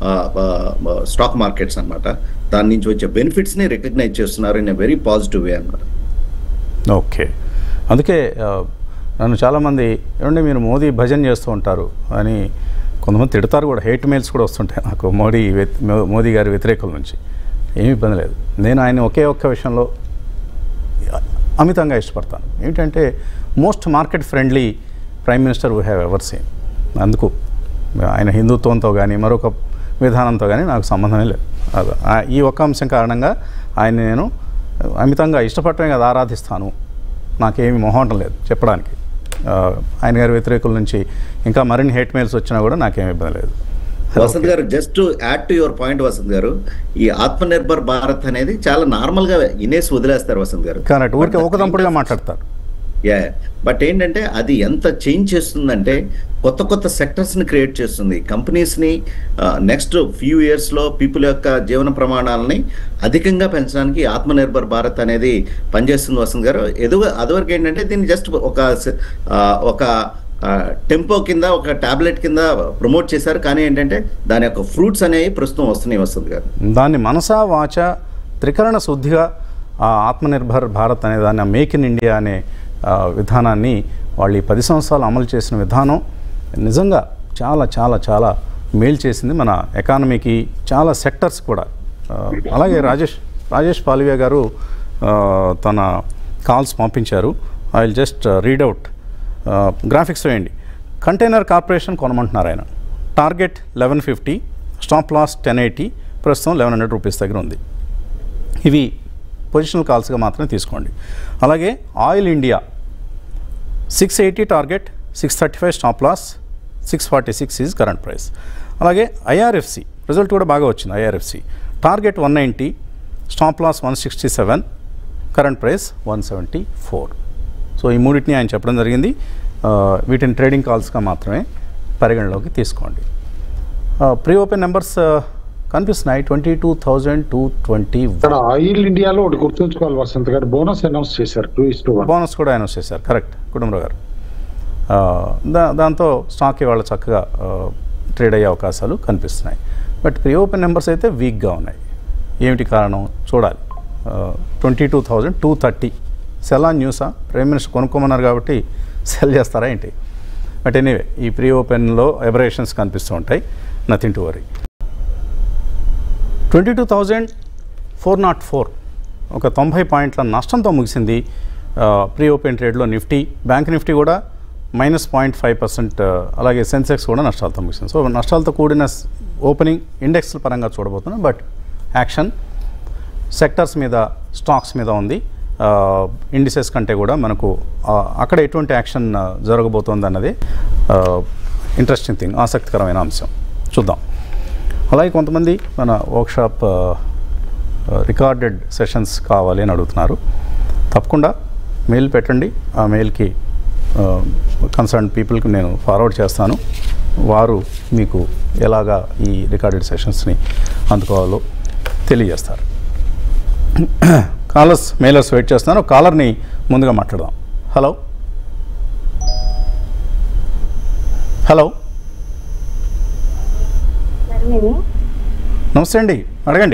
stock markets అన్నమాట దాని నుంచి వచ్చే బెనిఫిట్స్ని రికగ్నైజ్ చేస్తున్నారు in a very positive way అన్నమాట ఓకే అందుకే ఆ, నన్ను చాలామంది ఏమంటే మీరు మోదీ భజన చేస్తూ ఉంటారు అని కొంతమంది తిడతారు కూడా హేట్ మెయిల్స్ కూడా వస్తుంటాయి నాకు మోడీ వ్యతి- మో- మోదీ గారి వ్యతిరేకుల నుంచి ఏమీ ఇబ్బంది లేదు నేను ఆయన ఒకే ఒక్క విషయంలో అమితంగా ఇష్టపడతాను ఏంటంటే most market friendly prime minister we have ever seen అందుకు ఆయన హిందుత్వంతో కానీ మరొక విధానంతో కానీ నాకు సంబంధమే లేదు అది- ఆ- ఈ ఒక్క అంశం కారణంగా ఆయన నేను అమితంగా ఇష్టపడటమే కదా ఆరాధిస్తాను నాకేమి మొహం లేదు చెప్పడానికి ఆ, ఆయన గారి వ్యతిరేకుల నుంచి ఇంకా మరిన్ని హేట్ మెయిల్స్ వచ్చినా కూడా నాకేమి ఇబ్బంది లేదు Vasant garu just add to your point Vasant garu ఈ ఆత్మ నిర్భర్ భారత్ అనేది చాలా నార్మల్ గా ఇనేసి వదిలేస్తారు వసంత్ గారు కరెక్ట్ ఊరికే ఒకదంపుడుగా మాట్లాడతారు యా బట్ ఏంటంటే అది ఎంత చేంజ్ చేస్తుందంటే కొత్త కొత్త సెక్టర్స్ని క్రియేట్ చేస్తుంది కంపెనీస్ని నెక్స్ట్ ఫ్యూ ఇయర్స్లో పీపుల్ యొక్క జీవన ప్రమాణాలని అధికంగా పెంచడానికి ఆత్మనిర్భర్ భారత్ అనేది పనిచేస్తుంది వసంత్ గారు ఎదుగు అదివరకు ఏంటంటే దీన్ని జస్ట్ ఒక స- ఆ, ఒక టెంపో కింద ఒక టాబ్లెట్ కింద ప్రమోట్ చేశారు కానీ ఏంటంటే దాని యొక్క ఫ్రూట్స్ అనేవి ప్రస్తుతం వస్తున్నాయి వసంత్ గారు దాన్ని మనసా వాచ త్రికరణ శుద్ధిగా ఆ ఆత్మనిర్భర్ భారత్ అనే దాన్ని మేక్ ఇన్ ఇండియా అనే ఆ, విధానాన్ని వాళ్ళు ఈ పది సంవత్సరాలు అమలు చేసిన విధానం నిజంగా చాలా చాలా చాలా మేలు చేసింది మన ఎకానమీకి చాలా సెక్టర్స్ కూడా ఆ, అలాగే రాజేష్ రాజేష్ పాల్వియా గారు ఆ, తన కాల్స్ పంపించారు I will just read out graphics వేయండి కంటైనర్ కార్పొరేషన్ కొనమంటున్నారు ఆయన target eleven fifty stop loss ten eighty ప్రస్తుతం లెవెన్ హండ్రెడ్ రూపీస్ దగ్గర ఉంది ఇవి పొజిషనల్ కాల్స్గా మాత్రమే తీసుకోండి అలాగే oil India six eighty target six thirty five stop loss six forty six is current price అలాగే ఐఆర్ఎఫ్సి రిజల్ట్ కూడా బాగా వచ్చింది IRFC target one ninety stop loss one sixty seven current price one seventy four so ఈ మూడింటిని ఆయన చెప్పడం జరిగింది ఆ, వీటిని ట్రేడింగ్ కాల్స్గా మాత్రమే పరిగణలోకి తీసుకోండి ప్రీ ఓపెన్ నెంబర్స్ కనిపిస్తున్నాయి twenty two thousand two twenty ఇక్కడ ఆయిల్ ఇండియాలో ఒకటి గుర్తుంచుకోవాలి వసంత్ గారు బోనస్ అనౌన్స్ చేశారు two is to one bonus కూడా అనౌన్స్ చేశారు కరెక్ట్ కుటుంబరావు గారు ఆ, దా దాంతో స్టాక్ ఇవాళ చక్కగా ట్రేడ్ అయ్యే అవకాశాలు కనిపిస్తున్నాయి బట్ ప్రీ ఓపెన్ నెంబర్స్ అయితే వీక్గా ఉన్నాయి ఏమిటి కారణం చూడాలి twenty two thousand two thirty sell on న్యూసా ప్రైమ్ మినిస్టర్ కొనుక్కోమన్నారు కాబట్టి సెల్ చేస్తారా ఏంటి బట్ ఎనీవే ఈ ప్రీ ఓపెన్లో ఎబరేషన్స్ కనిపిస్తూ ఉంటాయి nothing to worry twenty two thousand four not four ఒక తొంభై పాయింట్ల నష్టంతో ముగిసింది ఆ, ప్రీ ఓపెన్ ట్రేడ్లో నిఫ్టీ బ్యాంక్ నిఫ్టీ కూడా మైనస్ పాయింట్ ఫైవ్ పర్సెంట్ అలాగే సెన్సెక్స్ కూడా నష్టాలతో ముగిసింది సో నష్టాలతో కూడిన స్- ఓపెనింగ్ ఇండెక్స్ల పరంగా చూడబోతున్నాం బట్ యాక్షన్ సెక్టర్స్ మీద స్టాక్స్ మీద ఉంది ఇండిసెస్ కంటే కూడా మనకు ఆ, అక్కడ ఎటువంటి యాక్షన్ ఆ, జరగబోతోంది అన్నది ఇంట్రెస్టింగ్ థింగ్ ఆసక్తికరమైన అంశం చూద్దాం అలాగే కొంతమంది మన వర్క్షాప్ రికార్డెడ్ సెషన్స్ కావాలి అని అడుగుతున్నారు తప్పకుండా మెయిల్ పెట్టండి ఆ మెయిల్కి కన్సర్న్ పీపుల్కి నేను ఫార్వర్డ్ చేస్తాను వారు మీకు ఎలాగా ఈ రికార్డెడ్ సెషన్స్ని అందుకోవాలో తెలియజేస్తారు కాలర్స్ మెయిలర్స్ వెయిట్ చేస్తున్నాను కాలర్ని ముందుగా మాట్లాడదాం హలో హలో సరేనండి. నమస్తే అండి అడగండి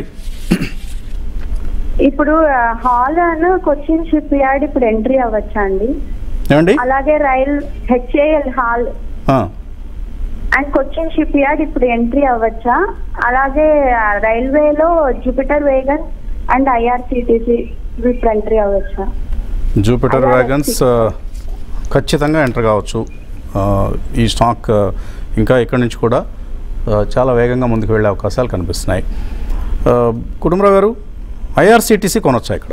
ఇప్పుడు ఆ, హాల్ అను కొచ్చిన్ షిప్ యార్డ్ ఇప్పుడు ఎంట్రీ అవ్వచ్చా అండి ఏమండి అలాగే రైల్ హెచ్ఏఎల్ హాల్ ఆ, అండ్ కొచ్చిన్ షిప్ యార్డ్ ఇప్పుడు ఎంట్రీ అవ్వచ్చా అలాగే ఆ, రైల్వేలో జూపిటర్ వేగన్ అండ్ ఐఆర్సిటిసి ఇప్పుడు ఎంట్రీ అవ్వచ్చా జూపిటర్ అలాగే వ్యాగన్స్ ఆ, ఖచ్చితంగా ఎంటర్ కావచ్చు ఆ, ఈ స్టాక్ ఆ, ఇంకా ఇక్కడి నుంచి కూడా ఆ, చాలా వేగంగా ముందుకు వెళ్ళే అవకాశాలు కనిపిస్తున్నాయి ఆ, కుటుంబరావు గారు ఐఆర్సిటీసీ కొనొచ్చా ఇక్కడ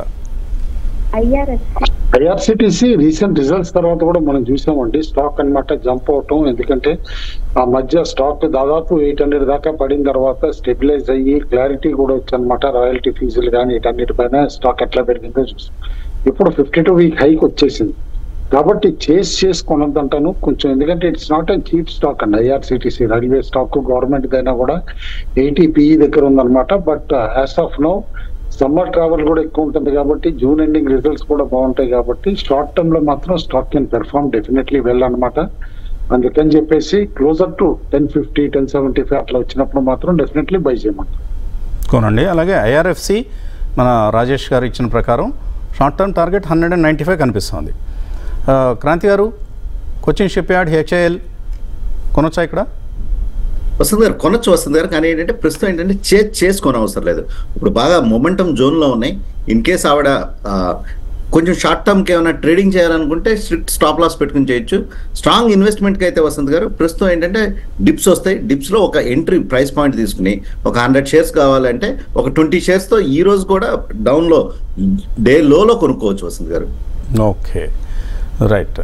ఐఆర్ఎస్ ఐఆర్సిటిసి రీసెంట్ రిజల్ట్స్ తర్వాత కూడా మనం చూసామండి స్టాక్ అన్నమాట జంప్ అవటం ఎందుకంటే ఆ మధ్య స్టాక్ దాదాపు ఎయిట్ హండ్రెడ్ దాకా పడిన తర్వాత స్టెబిలైజ్ అయ్యి క్లారిటీ కూడా వచ్చనమాట రాయల్టీ ఫీజులు కానీ వీటన్నిటిపైన స్టాక్ ఎట్లా పెరిగిందో చూసాం ఇప్పుడు ఫిఫ్టీ టూ వీక్ హైక్ వచ్చేసింది కాబట్టి చేస్ చేసుకున్నదంటాను కొంచెం ఎందుకంటే it's not a cheap stock అండి ఐఆర్సిటిసి రైల్వే స్టాక్ గవర్నమెంట్ అయినా కూడా ఎయిటీ పిఈ దగ్గర ఉందన్నమాట but as of now summer travel కూడా ఎక్కువ ఉంటుంది కాబట్టి జూన్ ఎండింగ్ రిజల్ట్స్ కూడా బాగుంటాయి కాబట్టి షార్ట్ టర్మ్ లో మాత్రం stock can perform definitely well అనమాట అందుకని చెప్పేసి closer to ten fifty ten seventy five అట్లా వచ్చినప్పుడు మాత్రం డెఫినెట్లీ బై చేయమంటారు కొనండి అలాగే ఐఆర్ఎఫ్సి మన రాజేష్ గారు ఇచ్చిన ప్రకారం short term target hundred and ninety five కనిపిస్తుంది ఆ, Kranti garu Cochin shipyard HIL కొనొచ్చా ఇక్కడ వసంత్ గారు కొనొచ్చు వసంత్ గారు కానీ ఏంటంటే ప్రస్తుతం ఏంటంటే చే చేసుకొని అవసరం లేదు ఇప్పుడు బాగా మొమెంటం జోన్లో ఉన్నాయి ఇన్ కేస్ ఆవిడ ఆ, కొంచెం షార్ట్ టర్మ్కి ఏమైనా ట్రేడింగ్ చేయాలనుకుంటే స్ట్రిక్ట్ స్టాప్ లాస్ పెట్టుకుని చేయొచ్చు స్ట్రాంగ్ ఇన్వెస్ట్మెంట్కి అయితే వసంత్ గారు ప్రస్తుతం ఏంటంటే డిప్స్ వస్తాయి డిప్స్లో ఒక ఎంట్రీ ప్రైస్ పాయింట్ తీసుకుని ఒక హండ్రెడ్ షేర్స్ కావాలంటే ఒక ట్వంటీ షేర్స్తో ఈ రోజు కూడా డౌన్లో డే లోలో కొనుక్కోవచ్చు వసంత్ గారు ఓకే రైట్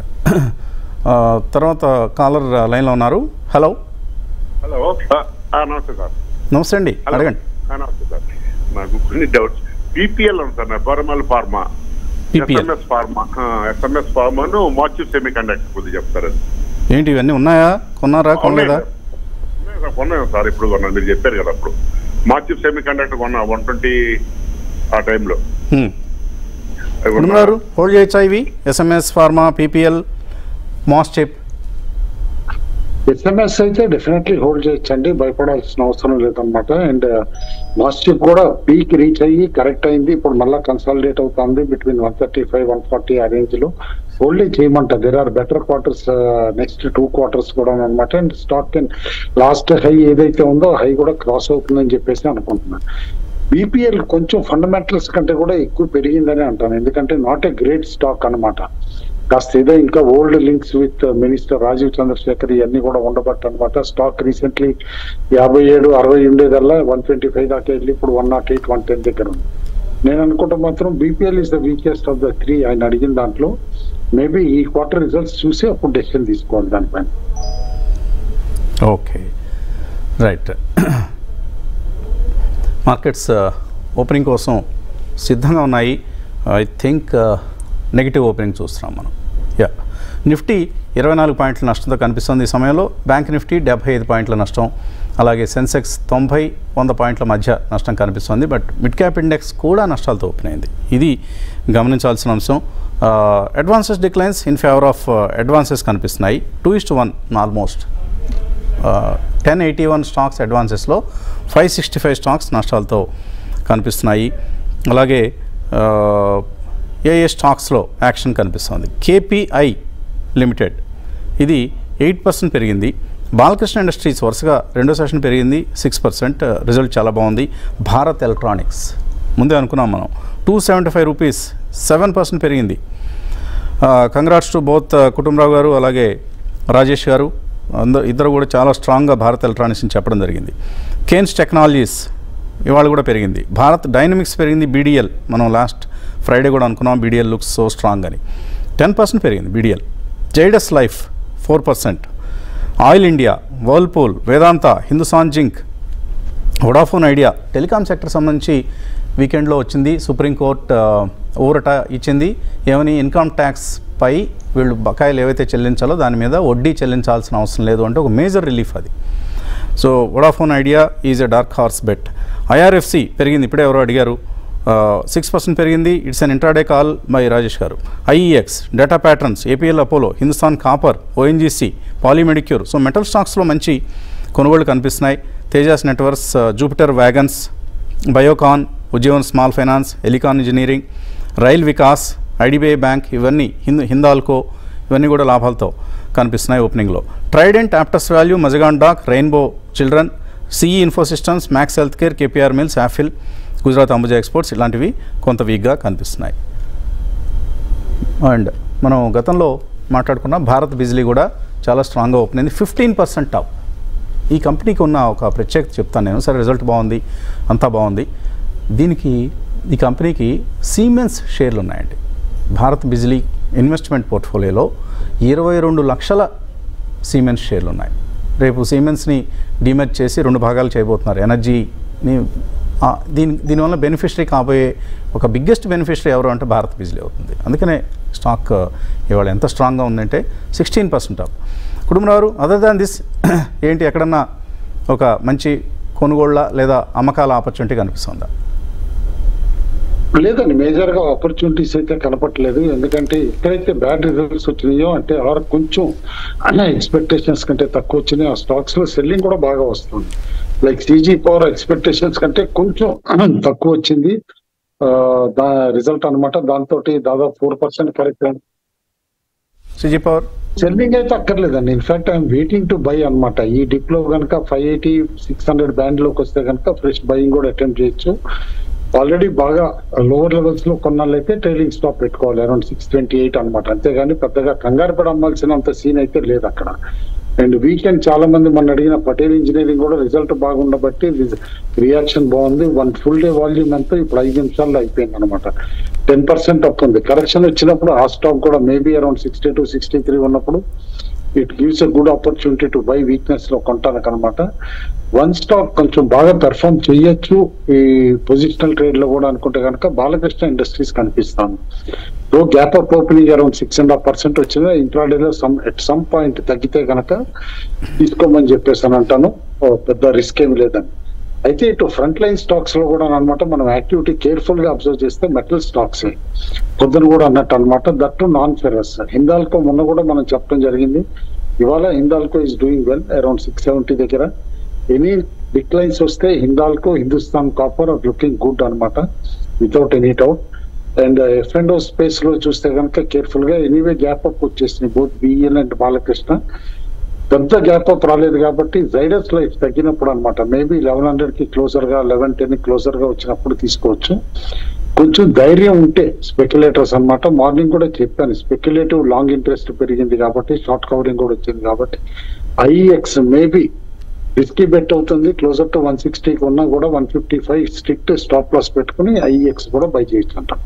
ఆ, తర్వాత కాలర్ లైన్లో ఉన్నారు హలో హలో ఆ, నమస్తే సార్ నమస్తే అండి హలో. అడగండి ఆ, నమస్తే సార్ నాకు కొన్ని డౌట్స్ పీపీఎల్ ఉంది sir Piramal pharma PPL. SMS pharma SMS ఫార్మాను మార్చి సెమీ కండక్టర్ కొద్దిగా చెప్తారు ఏంటి ఇవన్నీ ఉన్నాయా కొన్నారా కొనలేదా ఉన్నాయి సార్, కొన్నాను సార్ ఇప్పుడు కొన్నాను మీరు చెప్పారు కదా అప్పుడు మార్చి సెమీ కండక్టర్ కొన్నా వన్ ట్వంటీ ఆ టైంలో హ్మ్. అవి కొన్నా. కుటుంబారు హోల్డ్ చేయొచ్చా ఇవి SMS pharma PPL MosChip SMS అయితే డెఫినెట్లీ హోల్డ్ చేయొచ్చండి భయపడాల్సిన అవసరం లేదన్నమాట అండ్ మాస్టిక్ కూడా పీక్ రీచ్ అయ్యి కరెక్ట్ అయింది ఇప్పుడు మళ్ళీ కన్సాలిడేట్ అవుతుంది between one thirty five one forty ఆ రేంజ్ లో హోల్డ్ చేయమంటారు there are better quarters next two quarters కూడా అనమాట అండ్ స్టాక్ లాస్ట్ హై ఏదైతే ఉందో హై కూడా క్రాస్ అవుతుందని చెప్పేసి అనుకుంటున్నాను బీపీఎల్ కొంచెం ఫండమెంటల్స్ కంటే కూడా ఎక్కువ పెరిగిందని అంటాను ఎందుకంటే నాట్ ఏ గ్రేట్ స్టాక్ అన్నమాట కాస్త ఏదో ఇంకా old links with minister Rajeev Chandrasekhar ఇవన్నీ కూడా ఉండబట్టు అనమాట స్టాక్ రీసెంట్లీ యాభై ఏడు అరవై ఉండేదల్లా వన్ ట్వంటీ ఫైవ్ దాకా వెళ్ళి ఇప్పుడు one not eight one ten దగ్గర ఉంది నేను అనుకుంటే మాత్రం BPL is the weakest of the three ఆయన అడిగిన దాంట్లో మేబీ ఈ క్వార్టర్ రిజల్ట్స్ చూసి అప్పుడు డెసిషన్ తీసుకోవాలి దానిపైన ఓకే రైట్ మార్కెట్స్ ఓపెనింగ్ కోసం సిద్ధంగా ఉన్నాయి ఐ థింక్ నెగిటివ్ ఓపెనింగ్ చూస్తున్నాం మనం యా నిఫ్టీ ఇరవై నాలుగు పాయింట్ల నష్టంతో కనిపిస్తుంది ఈ సమయంలో బ్యాంక్ నిఫ్టీ డెబ్బై ఐదు పాయింట్ల నష్టం అలాగే సెన్సెక్స్ తొంభై వంద పాయింట్ల మధ్య నష్టం కనిపిస్తుంది బట్ మిడ్ క్యాప్ ఇండెక్స్ కూడా నష్టాలతో ఓపెన్ అయింది ఇది గమనించాల్సిన అంశం advances declines in favour of advances కనిపిస్తున్నాయి two is to one almost ten eighty one stocks అడ్వాన్సెస్లో ఫైవ్ సిక్స్టీ ఫైవ్ స్టాక్స్ నష్టాలతో కనిపిస్తున్నాయి అలాగే ఏ ఏ స్టాక్స్లో యాక్షన్ కనిపిస్తుంది కేపీఐ లిమిటెడ్ ఇది ఎయిట్ పర్సెంట్ పెరిగింది బాలకృష్ణ ఇండస్ట్రీస్ వరుసగా రెండో సెషన్ పెరిగింది సిక్స్ పర్సెంట్ రిజల్ట్ చాలా బాగుంది భారత్ ఎలక్ట్రానిక్స్ ముందే అనుకున్నాం మనం two seventy five rupees seven percent పెరిగింది congrats to both Kutumbarao garu అలాగే రాజేష్ గారు అందరూ ఇద్దరు కూడా చాలా స్ట్రాంగ్గా భారత్ ఎలక్ట్రానిక్స్ని చెప్పడం జరిగింది కేన్స్ టెక్నాలజీస్ ఇవాళ కూడా పెరిగింది భారత్ డైనమిక్స్ పెరిగింది బీడీఎల్ మనం లాస్ట్ ఫ్రైడే కూడా అనుకున్నాం బీడీఎల్ లుక్స్ సో స్ట్రాంగ్ అని టెన్ పర్సెంట్ పెరిగింది BDL Zydus life four percent oil India Whirlpool Vedanta Hindustan zinc Vodafone Idea telecom sector సంబంధించి వీకెండ్లో వచ్చింది సుప్రీంకోర్టు ఊరట ఇచ్చింది ఏమని ఇన్కమ్ ట్యాక్స్ పై వీళ్ళు బకాయిలు ఏవైతే చెల్లించాలో దాని మీద వడ్డీ చెల్లించాల్సిన అవసరం లేదు అంటే ఒక మేజర్ రిలీఫ్ అది so Vodafone Idea is a dark horse bet IRFC పెరిగింది ఇప్పుడే ఎవరో అడిగారు సిక్స్ పర్సెంట్ పెరిగింది it's an intraday call by Rajesh garu IEX data patterns APL Apollo Hindustan copper ONGC Polymedicure so metal స్టాక్స్లో మంచి కొనుగోళ్లు కనిపిస్తున్నాయి Tejas networks Jupiter wagons Biocon ఉద్యోగన్ small finance Elecon engineering rail Vikas IDBI bank ఇవన్నీ హింద్ హిందాల్కో ఇవన్నీ కూడా లాభాలతో కనిపిస్తున్నాయి ఓపెనింగ్లో Trident Aptus value Mazagon dock Rainbow children CE infosystems Max health care KPR mills యాఫిల్ గుజరాత్ అంబుజా ఎక్స్పోర్ట్స్ ఇలాంటివి కొంత వీక్గా కనిపిస్తున్నాయి అండ్ మనం గతంలో మాట్లాడుకున్న భారత్ బిజిలీ కూడా చాలా స్ట్రాంగ్గా ఓపెన్ అయింది ఫిఫ్టీన్ పర్సెంట్ టాప్ ఈ కంపెనీకి ఉన్న ఒక ప్రత్యేకత చెప్తాను నేను సరే రిజల్ట్ బాగుంది అంతా బాగుంది దీనికి ఈ కంపెనీకి సీమెన్స్ షేర్లు ఉన్నాయండి భారత్ బిజిలీ ఇన్వెస్ట్మెంట్ పోర్ట్ఫోలియోలో ఇరవై రెండు లక్షల సీమెన్స్ షేర్లు ఉన్నాయి రేపు సీమెన్స్ని డిమెర్జ్ చేసి రెండు భాగాలు చేయబోతున్నారు ఎనర్జీని ఆ, దీని దీనివల్ల బెనిఫిషరీ కాబోయే ఒక బిగ్గెస్ట్ బెనిఫిషరీ ఎవరు అంటే భారత్ బిజిలీ అవుతుంది అందుకనే స్టాక్ ఇవాళ ఎంత స్ట్రాంగ్గా ఉందంటే sixteen percent of Kutumbarao other than this ఏంటి ఎక్కడన్నా ఒక మంచి కొనుగోళ్ళ లేదా అమ్మకాల ఆపర్చునిటీ కనిపిస్తుందా లేదండి మేజర్ గా ఆపర్చునిటీస్ అయితే కనపట్లేదు ఎందుకంటే ఎక్కడైతే బ్యాడ్ రిజల్ట్స్ వచ్చినాయో అంటే ఆర్ కొంచెం అన్న ఎక్స్పెక్టేషన్స్ కంటే తక్కువ వచ్చినాయి ఆ స్టాక్స్ లో సెల్లింగ్ కూడా బాగా వస్తుంది లైక్ సీజీ పవర్ ఎక్స్పెక్టేషన్స్ కంటే కొంచెం తక్కువ వచ్చింది ఆ, దా రిజల్ట్ అనమాట దాంతో దాదాపు four percent correct CG power selling అయితే అక్కర్లేదండి in fact I'm waiting to buy అన్నమాట ఈ డిప్ లో కనుక five eighty six hundred band లోకి వస్తే కనుక ఫ్రెష్ బయింగ్ కూడా అటెంప్ట్ చేయొచ్చు ఆల్రెడీ బాగా లోవర్ లెవెల్స్ లో కొన్నాళ్ళైతే ట్రైలింగ్ స్టాప్ పెట్టుకోవాలి అరౌండ్ సిక్స్ ట్వంటీ ఎయిట్ అనమాట అంతేగాని పెద్దగా కంగారు పడి అమ్మాల్సినంత సీన్ అయితే లేదు అక్కడ అండ్ వీకెండ్ చాలా మంది మన అడిగిన పటేల్ ఇంజనీరింగ్ కూడా రిజల్ట్ బాగుండబట్టి రియాక్షన్ బాగుంది వన్ ఫుల్ డే వాల్యూమ్ అంతా ఇప్పుడు ఐదు నిమిషాల్లో అయిపోయింది అనమాట టెన్ పర్సెంట్ అప్ ఉంది కరెక్షన్ వచ్చినప్పుడు ఆ స్టాక్ కూడా maybe around sixty to sixty three ఉన్నప్పుడు it gives a good opportunity to buy weakness లో కొంటానికి అనమాట వన్ స్టాక్ కొంచెం బాగా పెర్ఫామ్ చేయొచ్చు ఈ పొజిషనల్ ట్రేడ్ లో కూడా అనుకుంటే కనుక బాలకృష్ణ ఇండస్ట్రీస్ కనిపిస్తాను so gap up opening around six and half percent వచ్చింది ఇంట్రాడేలో సమ్ ఎట్ సమ్ పాయింట్ తగ్గితే కనుక తీసుకోమని చెప్పేసి అని అంటాను ఓ పెద్ద రిస్క్ ఏమి లేదని అయితే ఇటు ఫ్రంట్ లైన్ స్టాక్స్ లో కూడా అనమాట మనం యాక్టివిటీ కేర్ఫుల్ గా అబ్జర్వ్ చేస్తే మెటల్ స్టాక్స్ పొద్దున కూడా అన్నట్టు అనమాట దట్టు నాన్ ఫెరస్ హిందాల్కో మొన్న కూడా మనం చెప్పడం జరిగింది ఇవాళ Hindalco is doing well around six seventy దగ్గర ఎనీ డిక్లైన్స్ వస్తే Hindalco Hindustan copper are looking good అనమాట without any doubt and F and space లో చూస్తే కనుక కేర్ఫుల్ గా ఎనీవే గ్యాప్ అప్ వచ్చేసింది బోత్ బిఎన్ అండ్ బాలకృష్ణ పెద్ద గ్యాప్ అప్ రాలేదు కాబట్టి జైడస్ లైఫ్ తగ్గినప్పుడు అనమాట మేబీ లెవెన్ హండ్రెడ్ కి క్లోజర్ గా లెవెన్ టెన్ క్లోజర్ గా వచ్చినప్పుడు తీసుకోవచ్చు కొంచెం ధైర్యం ఉంటే స్పెక్యులేటర్స్ అన్నమాట మార్నింగ్ కూడా చెప్పాను స్పెక్యులేటివ్ లాంగ్ ఇంట్రెస్ట్ పెరిగింది కాబట్టి షార్ట్ కవరింగ్ కూడా వచ్చింది కాబట్టి ఐఎక్స్ మేబీ రిస్కీ బెట్ అవుతుంది క్లోజర్ టు వన్ సిక్స్టీకి ఉన్నా కూడా one fifty five strict stop loss పెట్టుకుని ఐఎక్స్ కూడా బై చేయొచ్చు అంటాం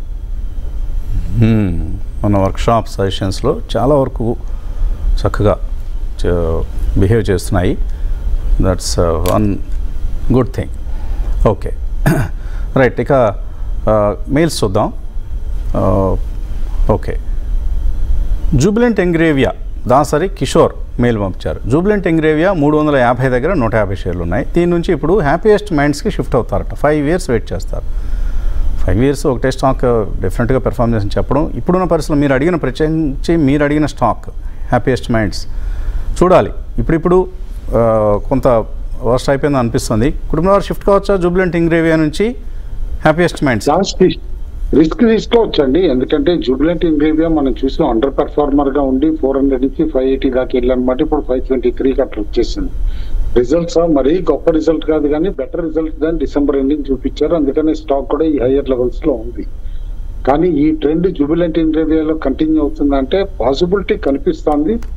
Hmm. మన వర్క్షాప్ సజెషన్స్లో చాలా వరకు చక్కగా బిహేవ్ చేస్తున్నాయి that's one good thing okay right ఇక మెయిల్స్ చూద్దాం okay Jubilant Ingrevia Dasari Kishore mail పంపించారు జూబిలెంట్ ఎంగ్రేవియా మూడు వందల యాభై దగ్గర నూట యాభై షేర్లు ఉన్నాయి దీని నుంచి ఇప్పుడు హ్యాపీయెస్ట్ మైండ్స్కి షిఫ్ట్ అవుతారట ఫైవ్ ఇయర్స్ వెయిట్ చేస్తారు ఫైవ్ ఇయర్స్ ఒకటే స్టాక్ డిఫరెంట్గా పెర్ఫామ్ చేసి చెప్పడం ఇప్పుడున్న పరిస్థితుల్లో మీరు అడిగిన ప్రత్యేకించి మీరు అడిగిన స్టాక్ హ్యాపీయెస్ట్ మైండ్స్ చూడాలి ఇప్పుడిప్పుడు ఆ, కొంత వర్స్ట్ అయిపోయింది అనిపిస్తుంది కుటుంబ షిఫ్ట్ కావచ్చా జూబిలెంట్ ఇంగ్రేవియా నుంచి హ్యాపీయెస్ట్ మైండ్స్ లాస్ట్ రిస్క్ తీసుకోవచ్చండి ఎందుకంటే జూబిలెంట్ ఇంగ్రేవియా మనం చూసాం అండర్ పెర్ఫార్మర్ గా ఉండి ఫోర్ హండ్రెడ్ నుంచి ఫైవ్ ఎయిటీ దాకా వెళ్ళనమాట ఇప్పుడు ఫైవ్ ట్వంటీ త్రీకి అట్లా వచ్చేసింది రిజల్ట్స్ మరీ గొప్ప రిజల్ట్ కాదు కానీ బెటర్ రిజల్ట్ దాని డిసెంబర్ ఎండింగ్ చూపించారు అందుకనే స్టాక్ కూడా ఈ హైయర్ లెవెల్స్ లో ఉంది కానీ ఈ ట్రెండ్ జూబిలెంట్ ఇంగ్రేవియాలో కంటిన్యూ అవుతుందంటే పాసిబిలిటీ కనిపిస్తోంది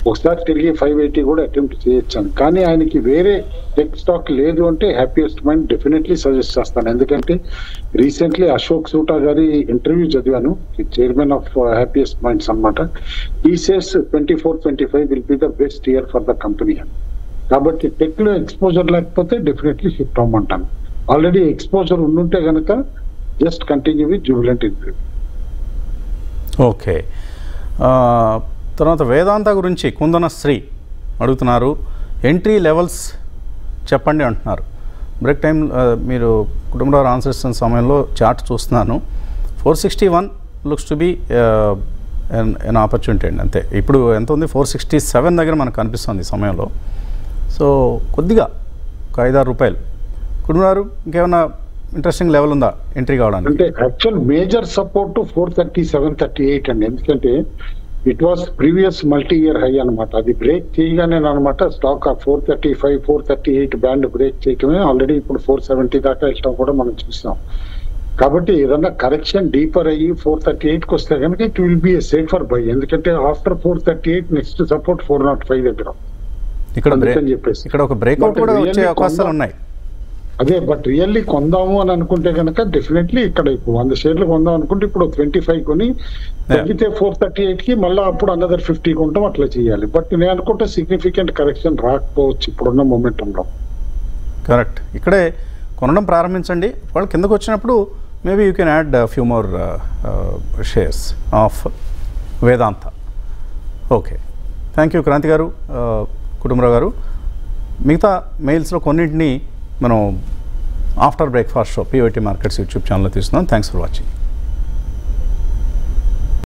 ఒకసారి తిరిగి ఫైవ్ ఎయిటీ కూడా అటెంప్ట్ చేయొచ్చాను కానీ ఆయనకి వేరే టెక్ స్టాక్ లేదు అంటే హ్యాపీయెస్ట్ మైండ్ డెఫినెట్లీ సజెస్ట్ చేస్తాను ఎందుకంటే రీసెంట్లీ అశోక్ సూటా గారి ఇంటర్వ్యూ చదివాను చైర్మన్ ఆఫ్ హ్యాపీయెస్ట్ మైండ్స్ అనమాట ఈ says twenty four twenty five will be the best year for the company అని కాబట్టి టెక్ లో ఎక్స్పోజర్ లేకపోతే డెఫినెట్లీ షిఫ్ట్ అవ్వమంటాను ఆల్రెడీ ఎక్స్పోజర్ ఉండుంటే కనుక just continue with Jubilant interview okay ఆ, తర్వాత వేదాంత గురించి కుందన శ్రీ అడుగుతున్నారు ఎంట్రీ లెవెల్స్ చెప్పండి అంటున్నారు బ్రేక్ టైం ఆ, మీరు కుటుంబరావు ఆన్సర్ ఇస్తున్న సమయంలో చార్ట్ చూస్తున్నాను four sixty one looks to be an opportunity అండి అంతే ఇప్పుడు ఎంత ఉంది ఫోర్ సిక్స్టీ సెవెన్ దగ్గర మనకు కనిపిస్తుంది ఈ సమయంలో సో కొద్దిగా ఒక ఐదారు రూపాయలు కుటుంబారు ఇంకేమైనా ఇంట్రెస్టింగ్ లెవెల్ ఉందా ఎంట్రీ కావడానికి అంటే actual major support four thirty seven thirty eight అండి ఎందుకంటే it was previous multi year high అనమాట అది బ్రేక్ చేయగానే అనమాట stock four thirty five four thirty eight band break చేయటమే ఆల్రెడీ ఇప్పుడు ఫోర్ సెవెంటీ దాకా వెళ్ళటం కూడా మనం చూసాం కాబట్టి ఏదన్నా కరెక్షన్ డీపర్ అయ్యి ఫోర్ థర్టీ ఎయిట్ కి వస్తే కనుక it will be safer buy ఎందుకంటే after four thirty eight next support four not five దగ్గర ఇక్కడ బ్రేక్ అందుకని చెప్పేసి. ఇక్కడ ఒక బ్రేక్అవుట్ But కూడా really వచ్చే అవకాశాలు కొందాం. ఉన్నాయి అదే బట్ రియల్లీ కొందాము అని అనుకుంటే కనుక డెఫినెట్లీ ఇక్కడ ఇప్పుడు వంద షేర్లు కొందాం అనుకుంటే ఇప్పుడు ట్వంటీ ఫైవ్ కొని తగ్గితే ఫోర్ థర్టీ ఎయిట్ కి మళ్ళీ అప్పుడు అనదర్ ఫిఫ్టీ కొంటాం అట్లా చేయాలి బట్ నేను అనుకుంటే సిగ్నిఫికెంట్ కరెక్షన్ రాకపోవచ్చు ఇప్పుడున్న మొమెంటంలో కరెక్ట్ ఇక్కడే కొనడం ప్రారంభించండి వాళ్ళు కిందకు వచ్చినప్పుడు maybe you can add few more shares of Vedanta okay thank you Kranti garu Kutumbarao garu మిగతా మెయిల్స్లో కొన్నింటిని మనం after breakfast show POT markets YouTube ఛానల్లో తీస్తున్నాం థ్యాంక్స్ ఫర్ వాచింగ్